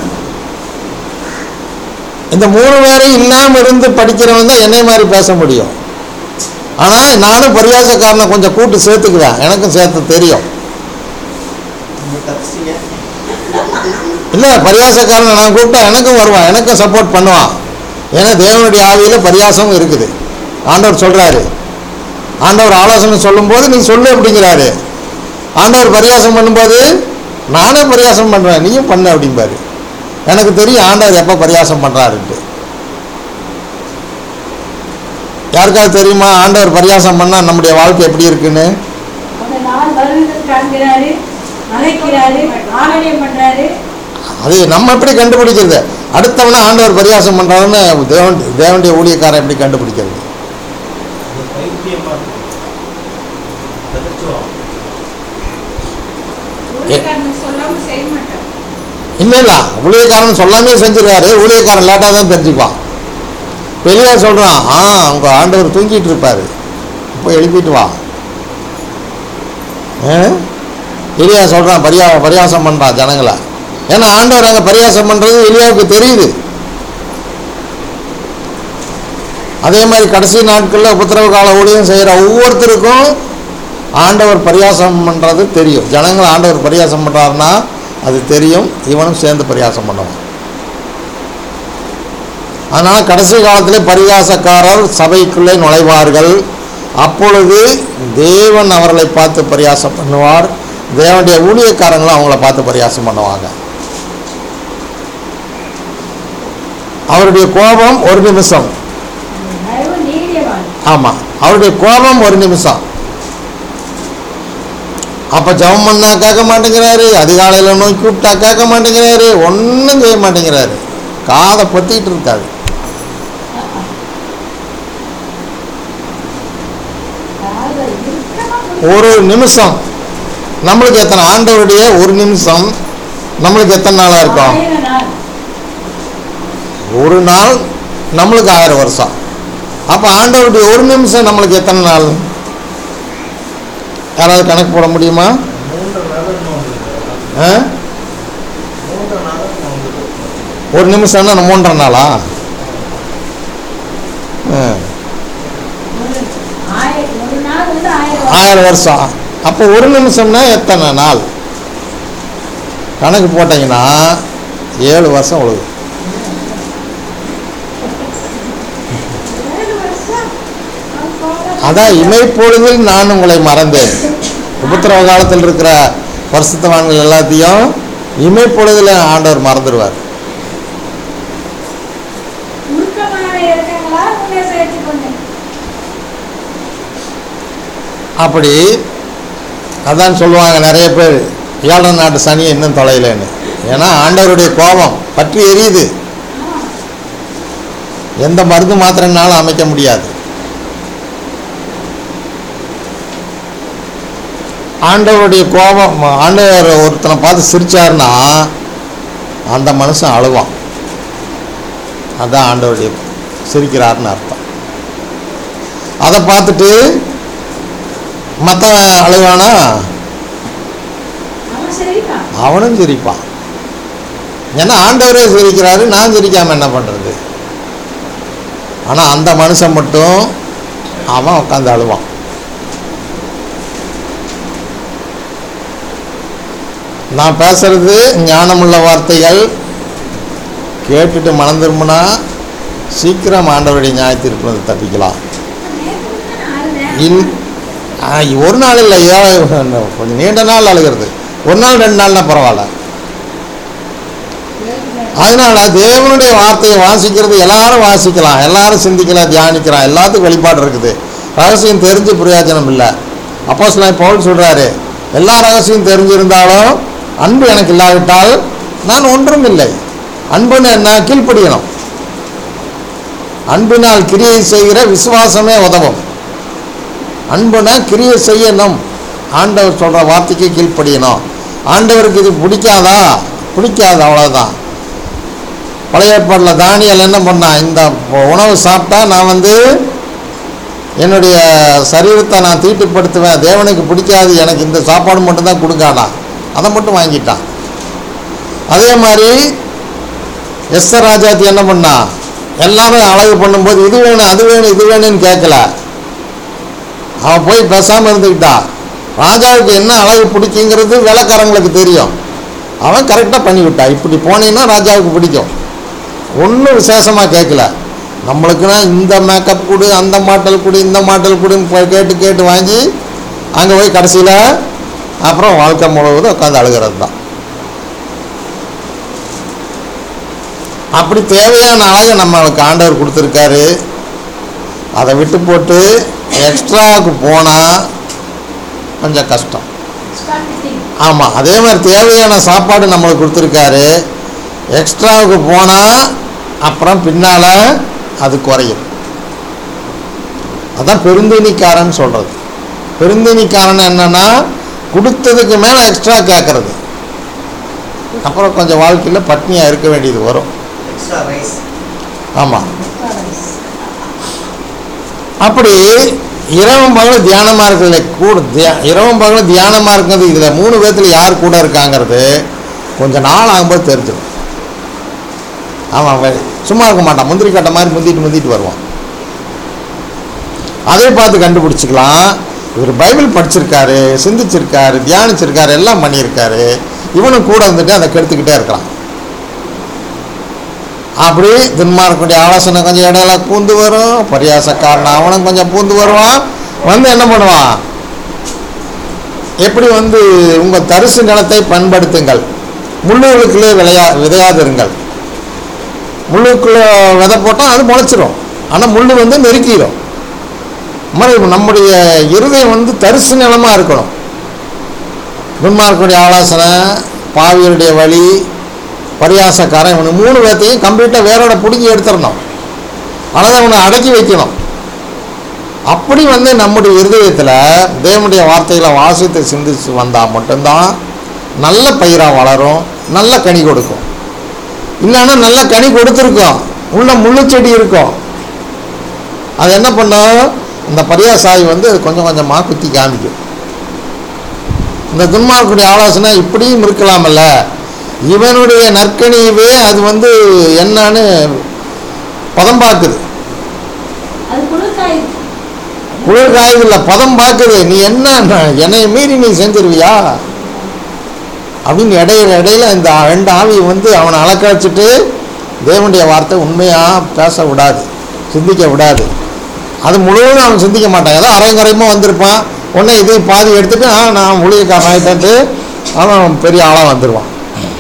இந்த மூணு பேரும் இல்லாமல் இருந்து படிக்கிறவன் தான் என்னை மாதிரி பேச முடியும் ஆனால் நானும் பரியாசக்காரனை கொஞ்சம் கூட்டு சேர்த்துக்குவேன் எனக்கும் சேர்த்து தெரியும் நீங்கள் தப்பிச்சிங்க இல்லை பரியாசக்காரனை நான் கூப்பிட்டா எனக்கும் வருவான் எனக்கும் சப்போர்ட் பண்ணுவான் ஏன்னா தேவனுடைய ஆவியில் பரியாசமும் இருக்குது ஆண்டவர் சொல்கிறாரு ஆண்டவர் ஆலோசனை சொல்லும்போது நீ சொல்லு அப்படிங்கிறாரு ஆண்டவர் பரியாசம் பண்ணும்போது நானே பரியாசம் பண்ணுறேன் நீயும் பண்ணு அப்படிம்பாரு எனக்கு தெரியும் ஆண்டவர் எப்போ பரியாசம் பண்ணுறாருன்ட்டு யாருக்காவது தெரியுமா ஆண்டவர் பரியாசம் பண்ணால் நம்முடைய வாழ்க்கை எப்படி இருக்குன்னு அந்த நாள் வருவதற்கு காண்கிறாரு அழைக்கிறாரு ஆலயம் பண்றாரு அது நம்ம எப்படி கண்டுபிடிக்கிறது அடுத்தவனை ஆண்டவர் பரியாசம் பண்ணுறாருன்னு தேவன் தேவனுடைய ஊழியக்காரன் எப்படி கண்டுபிடிக்கிறது அது பைத்தியமாக இருக்குது தப்பிச்சுவோம் ஊழியக்காரனுக்கு சொல்லாம செய்ய மாட்டோம் இல்லை இல்லை ஊழியக்காரன் சொல்லாமே செஞ்சிருக்காரு ஊழியக்காரன் லேட்டாக தான் தெரிஞ்சுக்குவான் பெரியா சொல்கிறான் ஆ அவங்க ஆண்டவர் தூங்கிட்டு இருப்பாரு இப்போ எழுப்பிட்டு வா ஆ? எலியா சொல்கிறான் பரியா பரியாசம் பண்ணுறான் ஜனங்களை ஏன்னா ஆண்டவர் அங்கே பரியாசம் பண்ணுறது எலியாவுக்கு தெரியுது அதே மாதிரி கடைசி நாட்களில் உபத்திரவ கால ஊழியம் செய்கிற ஒவ்வொருத்தருக்கும் ஆண்டவர் பரியாசம் பண்ணுறது தெரியும் ஜனங்கள் ஆண்டவர் பரியாசம் பண்ணுறாருன்னா அது தெரியும் இவனும் சேர்ந்து பரியாசம் பண்ணுவான் அதனால் கடைசி காலத்திலே பரியாசக்காரர் சபைக்குள்ளே நுழைவார்கள் அப்பொழுது தேவன் அவர்களை பார்த்து பரியாசம் பண்ணுவார் தேவனுடைய ஊழியக்காரங்களும் அவங்கள பார்த்து பரியாசம் பண்ணுவாங்க அவருடைய கோபம் ஒரு நிமிஷம் தயவு நீதியவான் ஆமாம் அவருடைய கோபம் ஒரு நிமிஷம் அப்போ ஜெபம் பண்ணா கேட்க மாட்டேங்கிறாரு அதிகாலையில் நோய் கூப்பிட்டா கேட்க மாட்டேங்கிறாரு ஒன்றும் செய்ய மாட்டேங்கிறாரு காதை பொத்திட்டு இருக்காரு அதாவது இறுக்கமா ஒரு நிமிஷம் நம்மளுக்கு எத்தனை ஆண்டவருடைய ஒரு நிமிஷம் நம்மளுக்கு எத்தனை நாளாக இருக்கும் ஆயிரம் நாள் ஒரு நாள் நம்மளுக்கு ஆயிரம் வருஷம் அப்போ ஆண்டவருடைய ஒரு நிமிஷம் நம்மளுக்கு எத்தனை நாள் யாராவது கணக்கு போட முடியுமா மூன்று நாள் நோந்து ஆ? மூன்று நாள் நோந்து ஒரு நிமிஷம்னா நம்ம மூன்றரை நாளா ஆ. ஒரு ஆயிரம் ஒரு நாள் வந்து ஆயிரம் ஆயிரம் வருஷம் அப்போ ஒரு நிமிஷம்னா எத்தனை நாள் கணக்கு போட்டீங்கன்னா ஏழு வருஷம் உழுது ஏழு வருஷம் அவன் கோபம் அதான் இமைப்பொழுதில் நான் உங்களை மறந்தேன் உபத்திரவ காலத்தில் இருக்கிற வருஷத்தவான்கள் எல்லாத்தையும் இமைப்பொழுதில் ஆண்டவர் மறந்துடுவார் உருக்கமாக இருக்காங்களா உண்மை சேர்த்து கொண்டு அப்படி அதான் சொல்லுவாங்க நிறைய பேர் ஏழரை நாட்டு சனி இன்னும் தொலைலன்னு ஏன்னா ஆண்டவருடைய கோபம் பற்றி எரியுது எந்த மருந்து மாத்திரைனாலும் அமைக்க முடியாது ஆண்டவருடைய கோபம் ஆண்டவர் ஒருத்தனை பார்த்து சிரிச்சாருன்னா அந்த மனுஷன் அழுவான் அதான் ஆண்டவருடைய சிரிக்கிறாருன்னு அர்த்தம் அதை பார்த்துட்டு மற்றவன் அழுவானா அவன் சரிதான் அவனும் சிரிப்பான் ஏன்னா ஆண்டவரே சிரிக்கிறாரு நான் சிரிக்காம என்ன பண்ணுறது ஆனால் அந்த மனுஷன் மட்டும் அவன் உட்காந்து அழுவான் நான் பேசுறது ஞானமுள்ள வார்த்தைகள் கேட்டுட்டு மனம் திரும்பினா சீக்கிரம் ஆண்டவருடைய நியாயத்திற்கு வந்து தப்பிக்கலாம் நேற்று வந்து நான் அழுதேன். இன் ஆ, ஒரு நாள் இல்லை ஏழு கொஞ்சம் நீண்ட நாள் அழுகிறது ஒரு நாள் ரெண்டு நாள்னா பரவாயில்ல அதனால தேவனுடைய வார்த்தையை வாசிக்கிறது எல்லாரும் வாசிக்கலாம் எல்லாரும் சிந்திக்கலாம் தியானிக்கலாம் எல்லாத்துக்கும் வெளிப்பாடு இருக்குது ரகசியம் தெரிஞ்சு பிரயோஜனம் இல்லை அப்போஸ் நான் பவுல் சொல்கிறாரு எல்லா ரகசியம் தெரிஞ்சிருந்தாலும் அன்பு எனக்கு இல்லாவிட்டால் நான் ஒன்றும் இல்லை அன்புன்னு என்ன கீழ்ப்படியணும் அன்பினால் கிரியை செய்கிற விசுவாசமே உதவும் அன்புனா கிரியை செய்யணும் ஆண்டவர் சொல்கிற வார்த்தைக்கு கீழ்ப்படியணும் ஆண்டவருக்கு இது பிடிக்காதா பிடிக்காது அவ்வளோதான் பழைய ஏற்பாட்டில் தானியல் என்ன பண்ணான் இந்த உணவு சாப்பிட்டா நான் வந்து என்னுடைய சரீரத்தை நான் தீட்டுப்படுத்துவேன் தேவனுக்கு பிடிக்காது எனக்கு இந்த சாப்பாடு மட்டும்தான் கொடுக்கானா அதை மட்டும் வாங்கிட்டான் அதே மாதிரி எஸ்ஆர் ராஜாத்தி என்ன பண்ணா எல்லாரும் அழகு பண்ணும்போது இது வேணும் அது வேணும் இது வேணும்னு கேட்கல அவன் போய் பேசாமல் இருந்துக்கிட்டா ராஜாவுக்கு என்ன அழகு பிடிக்குங்கிறது வேலைக்காரங்களுக்கு தெரியும் அவன் கரெக்டாக பண்ணி விட்டா இப்படி போனீங்கன்னா ராஜாவுக்கு பிடிக்கும் ஒன்றும் விசேஷமாக கேட்கல நம்மளுக்குன்னா இந்த மேக்கப் கொடு அந்த மாடல் கொடு இந்த மாடல் கொடுன்னு போய் கேட்டு கேட்டு வாங்கி அங்கே போய் கடைசியில் அப்புறம் வாழ்க்கை முழுவதும் உட்காந்து அழுகிறது தான் அப்படி தேவையான அழகை நம்மளுக்கு ஆண்டவர் கொடுத்துருக்காரு அதை விட்டு போட்டு எக்ஸ்ட்ராவுக்கு போனால் கொஞ்சம் கஷ்டம் ஸ்டார்டிங் ஆமாம் அதே மாதிரி தேவையான சாப்பாடு நம்மளுக்கு கொடுத்துருக்காரு எக்ஸ்ட்ராவுக்கு போனால் அப்புறம் பின்னால் அது குறையும் அதான் பெருந்தினிக்காரன் சொல்கிறது பெருந்தினிக்காரன் என்னன்னா கொடுத்ததுக்கு மேலே எக்ஸ்ட்ரா கேட்குறது அப்புறம் கொஞ்சம் வாழ்க்கையில் பட்னியாக இருக்க வேண்டியது வரும் எக்ஸ்ட்ரா ரைஸ் ஆமாம் அப்படி இரவும் பகலும் தியானமாக இருக்கிறதுல கூட தியா இரவும் பகலும் தியானமாக இருக்கிறது இதில் மூணு பேர்த்தில் யார் கூட இருக்காங்கிறது கொஞ்ச நாள் ஆகும்போது தெரிஞ்சிடும் ஆமாம் அவன் சும்மா இருக்க மாட்டான் முந்திரி கட்ட மாதிரி முந்திட்டு முந்திட்டு வருவான் அதை பார்த்து கண்டுபிடிச்சிக்கலாம் இவர் பைபிள் படிச்சிருக்காரு சிந்திச்சிருக்காரு தியானிச்சிருக்காரு எல்லாம் பண்ணியிருக்காரு இவனும் கூட இருந்துட்டு அதை கெடுத்துக்கிட்டே இருக்கிறான் அப்படி துன்மார்க்குடைய ஆலோசனை கொஞ்சம் இடையில பூந்து வரும் பரியாசக்காரன் அவனும் கொஞ்சம் பூந்து வருவான் வந்து என்ன பண்ணுவான் எப்படி வந்து உங்கள் தரிசு நிலத்தை பண்படுத்துங்கள் முள்ளுகளுக்குள்ளே விளையா விதையாதிருங்கள் முள்ளுக்குள்ளே விதை போட்டால் அது முளைச்சிரும் ஆனால் முள் வந்து நெருக்கிடும் மாதிரி நம்முடைய இருதயம் வந்து தரிசு நிலமாக இருக்கணும் துன்மார்க்குடைய ஆலோசனை பாவியருடைய வழி பரியாசக்காரன் இவனு மூணு பேர்த்தையும் கம்ப்ளீட்டாக வேரோட பிடுங்கி எடுத்துடணும் அல்லது அவனை அடக்கி வைக்கணும் அப்படி வந்து நம்முடைய இருதயத்தில் தேவனுடைய வார்த்தைகளை வாசித்து சிந்திச்சு வந்தால் மட்டும்தான் நல்ல பயிராக வளரும் நல்ல கனி கொடுக்கும் இல்லைன்னா நல்ல கனி கொடுத்துருக்கோம் உள்ள முள்ளு செடி இருக்கும் அது என்ன பண்ணும் இந்த பரியாசாய் வந்து அது கொஞ்சம் கொஞ்சமாக குத்தி காமிக்கும் இந்த துன்மார்க்குடைய ஆலோசனை இப்படியும் இருக்கலாமல்ல இவனுடைய நற்கனியவே அது வந்து என்னன்னு பதம் பார்க்குது அது குளிர்காய் குளிர் காயுதில்ல பதம் பார்க்குது நீ என்ன என்னை மீறி நீ செஞ்சிருவியா அப்படின்னு இடையில இடையில இந்த ரெண்டு ஆவி வந்து அவனை அலக்கழிச்சிட்டு தேவனுடைய வார்த்தை உண்மையாக பேச விடாது சிந்திக்க விடாது அது முழுவதும் அவன் சிந்திக்க மாட்டான் ஏதோ அரைங்குறையமாக வந்திருப்பான் உடனே இது பாதி எடுத்துட்டு ஆ நான் ஊழியக்காரன் ஆகிட்டேன்ட்டு அவன் பெரிய ஆளாக வந்துடுவான்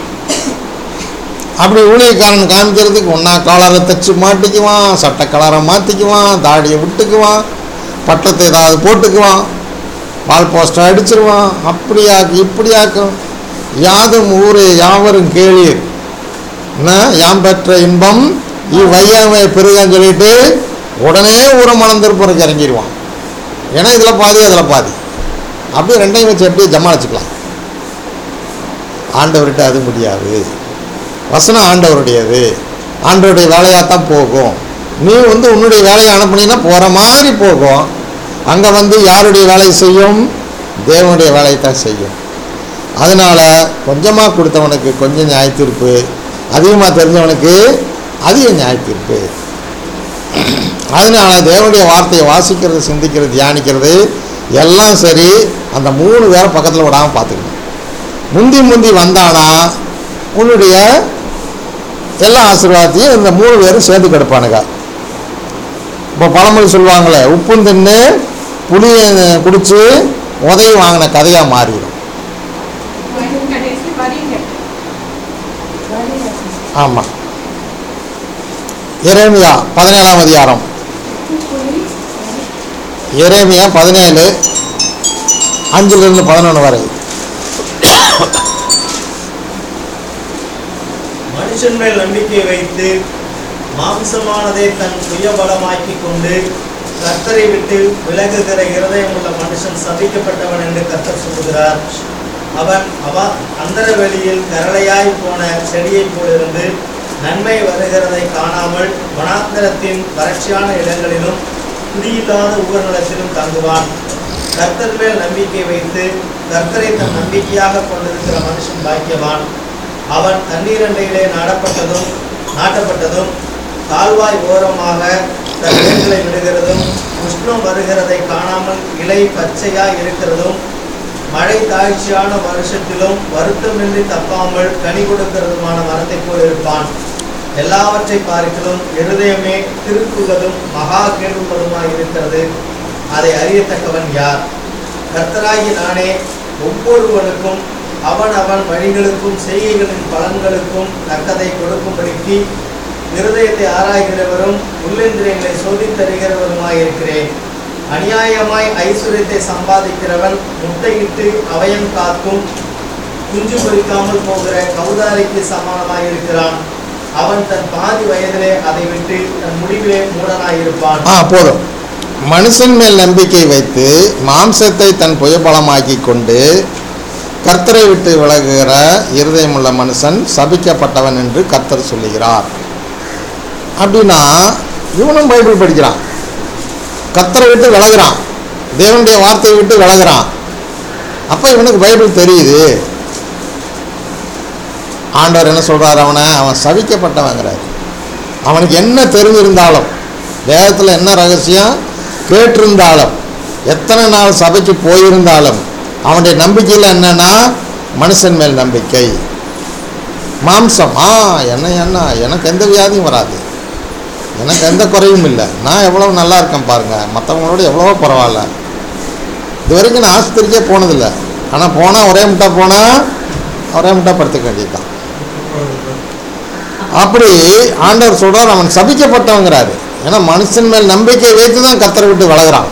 அப்படி ஊழியக்காரன் காமிக்கிறதுக்கு ஒன்றா காலரை தச்சு மாட்டிக்குவான் சட்டை கலரை மாற்றிக்குவான் தாடியை விட்டுக்குவான் பட்டத்தை ஏதாவது போட்டுக்குவான் வால் போஸ்டர் அடிச்சிருவான் அப்படியாக்கு இப்படியாக்கும் யாதும் ஊரே யாவரும் கேளீர் என்ன யாம் பெற்ற இன்பம் இவ்வையாமை பெருகன்னு சொல்லிட்டு உடனே ஊரை மணந்திருப்பறக்கு இறங்கிடுவான் ஏன்னா இதில் பாதி அதில் பாதி அப்படியே ரெண்டையும் வச்சு அப்படியே ஜமாளிச்சுக்கலாம் ஆண்டவர்கிட்ட அது முடியாது வசனம் ஆண்டவருடையது ஆண்டவருடைய வேலையாக தான் போகும் நீ வந்து உன்னுடைய வேலையை அனுப்புனீன்னா போகிற மாதிரி போகும் அங்கே வந்து யாருடைய வேலையை செய்யும் தேவனுடைய வேலையை தான் செய்யும் அதனால் கொஞ்சமாக கொடுத்தவனுக்கு கொஞ்சம் நியாயத்தீர்ப்பு அதிகமாக தெரிஞ்சவனுக்கு அதிக நியாயத்தீர்ப்பு அதனால தேவனுடைய வார்த்தையை வாசிக்கிறது சிந்திக்கிறது தியானிக்கிறது எல்லாம் சரி அந்த மூணு பேரை பக்கத்தில் விடாமல் பார்த்துக்கணும் முந்தி முந்தி வந்தானா உன்னுடைய எல்லா ஆசீர்வாதத்தையும் இந்த மூணு பேரும் சேர்ந்து கிடப்பானுங்க இப்போ பழமொழி சொல்லுவாங்களே உப்பும் தின்னு புளியை குடிச்சு உதவி வாங்கின கதையாக மாறிடும் கடைசி வரீங்க ஆமாம் எரேமியா பதினேழாம் அதிகாரம் எரேமியா பதினேழு அஞ்சுலேருந்து பதினொன்று வரை மனுஷன் மேல் நம்பிக்கை வைத்து மாம்சமானதை தன் சுயபலமாக்கி கொண்டு கர்த்தரை விட்டு விலகுகிற இருதயம் உள்ள மனுஷன் சபிக்கப்பட்டவன் என்று கர்த்தர் சொல்லுகிறார் அவன் அவ அந்தர வெளியில் கரளையாய் போன செடியைப் போலிருந்து நன்மை வருகிறதை காணாமல் வனாந்தரத்தின் வறட்சியான இடங்களிலும் குடியில்லாத ஊர்நிலத்திலும் தங்குவான் கர்த்தர் மேல் நம்பிக்கை வைத்து கர்த்தரை தன் நம்பிக்கையாக கொண்டிருக்கிற மனுஷன் பாக்கியவான் அவன் தண்ணீரண்டையிலே நாடப்பட்டதும் நாட்டப்பட்டதும் கால்வாய் ஓரமாக தன் வேர்களை விடுகிறதும் உஷ்ணம் வருகிறதை காணாமல் இலை பச்சையாய் இருக்கிறதும் மழை தாழ்ச்சியான வருஷத்திலும் வருத்தமின்றி தப்பாமல் கனி கொடுக்கிறதுமான மரத்தைப் போல் இருப்பான் எல்லாவற்றை பார்க்கிலும் இருதயமே திருக்குள்ளதும் மகா கேடுள்ளதுமாய் இருக்கிறது அதை அறியத்தக்கவன் யார் கர்த்தராகி நானே ஒவ்வொருவனுக்கும் அவன் அவன் வழிகளுக்கும் செய்கைகளின் பலன்களுக்கும் தக்கதை கொடுக்கும்படிக்கு இருதயத்தை ஆராய்கிறவரும் உள்ளேந்திரியங்களை சோதித்தறிகிறவருமாயிருக்கிறேன் அநியாயமாய் ஐஸ்வர்யத்தை சம்பாதிக்கிறவன் முட்டையிட்டு அவயம் காக்கும் குஞ்சு பொறிக்காமல் போகிற கௌதாரிக்கு சமானமாயிருக்கிறான் அவன் தன் பாதி வயதிலே அதை விட்டு தன் முடிவிலே மூடனாயிருப்பான் ஆ போதும் மனுஷன் மேல் நம்பிக்கை வைத்து மாம்சத்தை தன் புயபலமாக்கி கொண்டு கர்த்தரை விட்டு விலகுகிற இருதயமுள்ள மனுஷன் சபிக்கப்பட்டவன் என்று கர்த்தர் சொல்லுகிறார் அப்படின்னா இவனும் பைபிள் படிக்கிறான் கர்த்தரை விட்டு விலகுறான் தேவனுடைய வார்த்தையை விட்டு விலகுறான் அப்போ இவனுக்கு பைபிள் தெரியுது ஆண்டவர் என்ன சொல்றாரு அவனை அவன் சபிக்கப்பட்டவங்கிறார் அவனுக்கு என்ன தெரிஞ்சிருந்தாலும் வேதத்தில் என்ன ரகசியம் கேட்டிருந்தாலும் எத்தனை நாள் சபைக்கு போயிருந்தாலும் அவனுடைய நம்பிக்கையில் என்னன்னா மனுஷன் மேல் நம்பிக்கை மாம்சம் ஆ என்ன என்ன எனக்கு எந்த வியாதியும் வராது எனக்கு எந்த குறையும் இல்லை நான் எவ்வளோ நல்லா இருக்கேன் பாருங்கள் மற்றவங்களோட எவ்வளவோ பரவாயில்ல இது வரைக்கும் நான் ஆஸ்பத்திரிக்கே போனதில்லை ஆனால் போனால் ஒரே முட்டா போனால் ஒரே முட்டா படுத்துக்க வேண்டியதுதான் அப்படி ஆண்டவர் சொல்றார் அவன் சபிக்கப்பட்டவங்கிறாரு ஏன்னா மனுஷன் மேல் நம்பிக்கை வைத்து தான் கத்தரை விட்டு விலகுறான்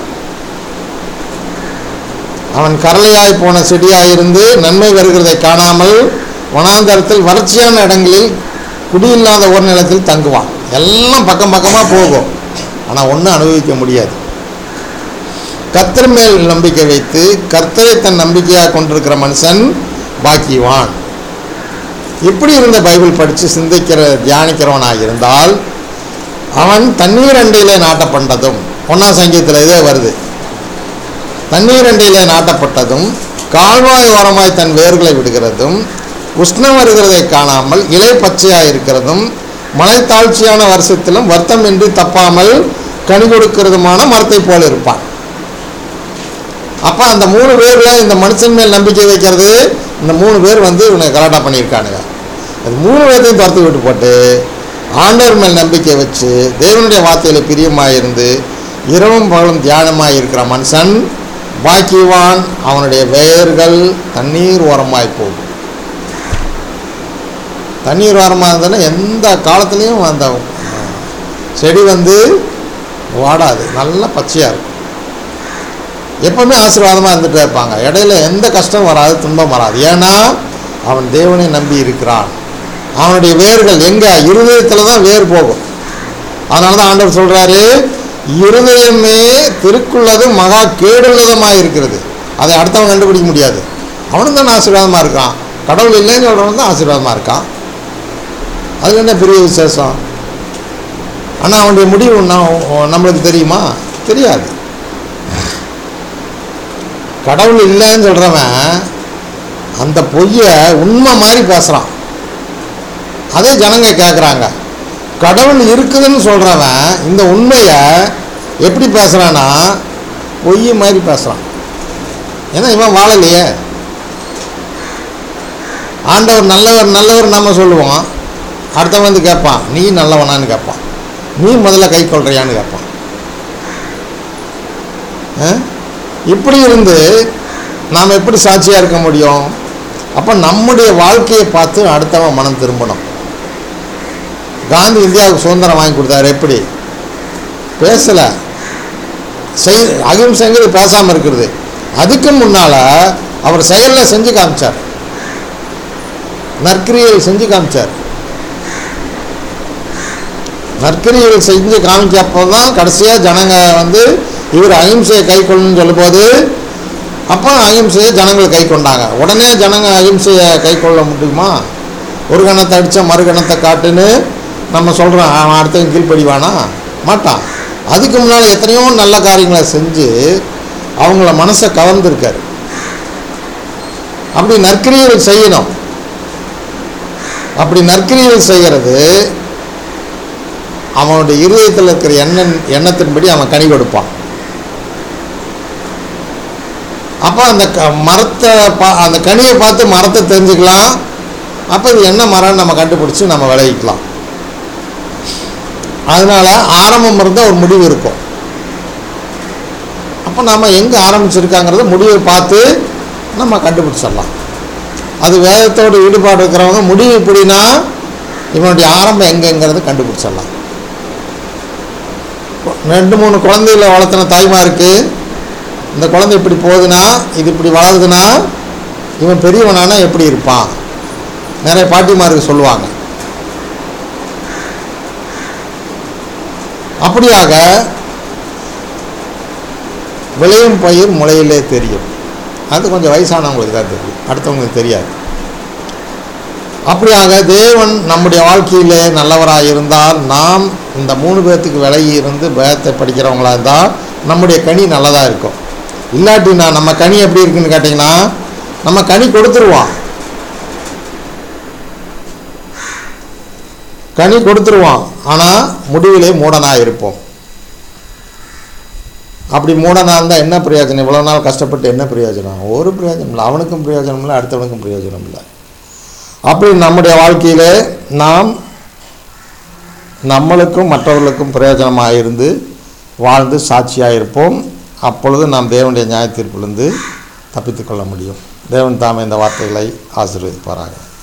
அவன் கரளையாய் போன செடியாயிருந்து நன்மை வருகிறதை காணாமல் வனாந்தரத்தில் வறட்சியான இடங்களில் குடியில்லாத ஒரு நிலத்தில் தங்குவான் எல்லாம் பக்கம் பக்கமாக போகும் ஆனால் ஒன்றும் அனுபவிக்க முடியாது கர்த்தர் மேல் நம்பிக்கை வைத்து கர்த்தரை தன் நம்பிக்கையாக கொண்டிருக்கிற மனுஷன் பாக்கியவான் இப்படி இருந்த பைபிள் படித்து சிந்திக்கிற தியானிக்கிறவனாக இருந்தால் அவன் தண்ணீர் அண்டையிலே நாட்டப்பட்டதும் ஒன்றாம் சங்கீதத்தில் இதே வருது தண்ணீர் அண்டையிலே நாட்டப்பட்டதும் கால்வாய் ஓரமாய் தன் வேர்களை விடுகிறதும் உஷ்ணம் வருகிறதை காணாமல் இலை பச்சையாக இருக்கிறதும் மலை தாழ்ச்சியான வருஷத்திலும் வருத்தமின்றி தப்பாமல் கனி கொடுக்கிறதுமான மரத்தை போல இருப்பான் அப்போ அந்த மூணு பேரில் இந்த மனுஷன் மேல் நம்பிக்கை வைக்கிறது இந்த மூணு பேர் வந்து இவனை கலாட்டா பண்ணியிருக்கானுங்க அது மூணு பேர்த்தையும் துரத்து விட்டு போட்டு ஆண்டவர் மேல் நம்பிக்கை வச்சு தேவனுடைய வார்த்தையில் பிரியமாக இருந்து இரவும் பகலும் தியானமாக இருக்கிற மனுஷன் பாக்கியவான் அவனுடைய வேர்கள் தண்ணீர் ஓரமாய் போகும் தண்ணீர் ஓரமாக இருந்ததுன்னா எந்த காலத்துலேயும் அந்த அஹ், செடி வந்து வாடாது நல்லா பச்சையாக இருக்கும் எப்பவுமே ஆசீர்வாதமாக இருந்துகிட்டே இருப்பாங்க இடையில எந்த கஷ்டம் வராது துன்பம் வராது ஏன்னா அவன் தேவனை நம்பி இருக்கிறான் அவனுடைய வேர்கள் எங்கே இருதயத்தில் தான் வேர் போகும் அதனால தான் ஆண்டவர் சொல்கிறாரு இருதயமே திருக்குள்ளதும் மகா கேடுள்ளதுமாக இருக்கிறது அதை அடுத்தவன் கண்டுபிடிக்க முடியாது அவனும் தான் ஆசீர்வாதமாக இருக்கான் கடவுள் இல்லைன்னு சொல்கிறவன் தான் ஆசீர்வாதமாக இருக்கான் அதில் என்ன பெரிய விசேஷம் ஆனால் அவனுடைய முடிவு நம்- நம்மளுக்கு தெரியுமா தெரியாது கடவுள் இல்லைன்னு சொல்கிறவன் அந்த பொய்யை உண்மை மாதிரி பேசுகிறான் அதே ஜனங்க கேட்குறாங்க கடவுள் இருக்குதுன்னு சொல்கிறவன் இந்த உண்மையை எப்படி பேசுகிறான்னா பொய் மாதிரி பேசுகிறான் ஏன்னா இவன் வாழலையே ஆண்டவர் நல்லவர் நல்லவர் நம்ம சொல்லுவோம் அடுத்தவன் வந்து கேட்பான் நீ நல்லவனான்னு கேட்பான் நீ முதல்ல கை கொள்றியான்னு கேட்பான் ஆ? இப்படி இருந்து நாம் எப்படி சாட்சியாக இருக்க முடியும் அப்போ நம்முடைய வாழ்க்கையை பார்த்து அடுத்தவன் மனம் திரும்பணும் காந்தி இந்தியாவுக்கு சுதந்திரம் வாங்கி கொடுத்தாரு எப்படி பேசலை செய் அகிம்சைங்கிறது பேசாமல் இருக்கிறது அதுக்கு முன்னால் அவர் செயலில் செஞ்சு காமிச்சார் நற்கிரியை செஞ்சு காமிச்சார் நற்கிரிகள் செஞ்சு காமிக்கப்போ தான் கடைசியாக ஜனங்க வந்து இவர் அகிம்சையை கை கொள்ளணும்னு சொல்லும்போது அப்போ அகிம்சையை ஜனங்கள் கை கொண்டாங்க உடனே ஜனங்க அகிம்சையை கை கொள்ள முடியுமா ஒரு கணத்தை அடித்தா மறு கணத்தை காட்டுன்னு நம்ம சொல்கிறோம் அவன் அடுத்தவன் கீழ்ப்படிவானா மாட்டான் அதுக்கு முன்னால் எத்தனையோ நல்ல காரியங்களை செஞ்சு அவங்கள மனசை கவர்ந்துருக்காரு அப்படி நற்கிரியர்கள் செய்யணும் அப்படி நற்கிரியர்கள் செய்கிறது அவனுடைய இருதயத்தில் இருக்கிற எண்ணம் எண்ணத்தின்படி அவன் கனி கொடுப்பான் அப்போ அந்த க மரத்தை பா அந்த கனியை பார்த்து மரத்தை தெரிஞ்சுக்கலாம் அப்போ இது என்ன மரம்னு நம்ம கண்டுபிடிச்சி நம்ம விளைவிக்கலாம் அதனால் ஆரம்பம் இருந்தால் ஒரு முடிவு இருக்கும் அப்போ நாம் எங்கே ஆரம்பிச்சிருக்காங்கிறத முடிவை பார்த்து நம்ம கண்டுபிடிச்சிடலாம் அது வேதத்தோட ஈடுபாடு இருக்கிறவங்க முடிவு இப்படின்னா இவனுடைய ஆரம்பம் எங்கேங்கிறத கண்டுபிடிச்சிடலாம் ரெண்டு மூணு குழந்தைகளை வளர்த்துன தாய்மாருக்கு இந்த குழந்தை இப்படி போகுதுன்னா இது இப்படி வளருதுன்னா இவன் பெரியவனானா எப்படி இருப்பான் நிறைய பாட்டிமாருக்கு சொல்லுவாங்க அப்படியாக விளையும் பயிர் முளையிலே தெரியும் அது கொஞ்சம் வயசானவங்களுக்கு தான் தெரியும் அடுத்தவங்களுக்கு தெரியாது அப்படியாக தேவன் நம்முடைய வாழ்க்கையிலே நல்லவராக இருந்தால் நாம் இந்த மூணு பேர்த்துக்கு விலகி இருந்து வேதத்தை படிக்கிறவங்களா இருந்தால் நம்முடைய கனி நல்லதாக இருக்கும் இல்லாட்டினா நம்ம கனி எப்படி இருக்குன்னு கேட்டிங்கன்னா நம்ம கனி கொடுத்துருவான் கனி கொடுத்துருவான் ஆனால் முடிவிலே மூடனாக இருப்போம் அப்படி மூடனாக இருந்தால் என்ன பிரயோஜனம் இவ்வளோ நாள் கஷ்டப்பட்டு என்ன பிரயோஜனம் ஒரு பிரயோஜனம் இல்லை அவனுக்கும் பிரயோஜனம் இல்லை அடுத்தவனுக்கும் பிரயோஜனம் இல்லை அப்படி நம்முடைய வாழ்க்கையிலே நாம் நம்மளுக்கும் மற்றவர்களுக்கும் பிரயோஜனமாக இருந்து வாழ்ந்து சாட்சியாக இருப்போம் அப்பொழுது நாம் தேவனுடைய நியாய தீர்ப்பிலிருந்து தப்பித்துக்கொள்ள முடியும் தேவன் தாமே இந்த வார்த்தைகளை ஆசீர்வதிப்பாராக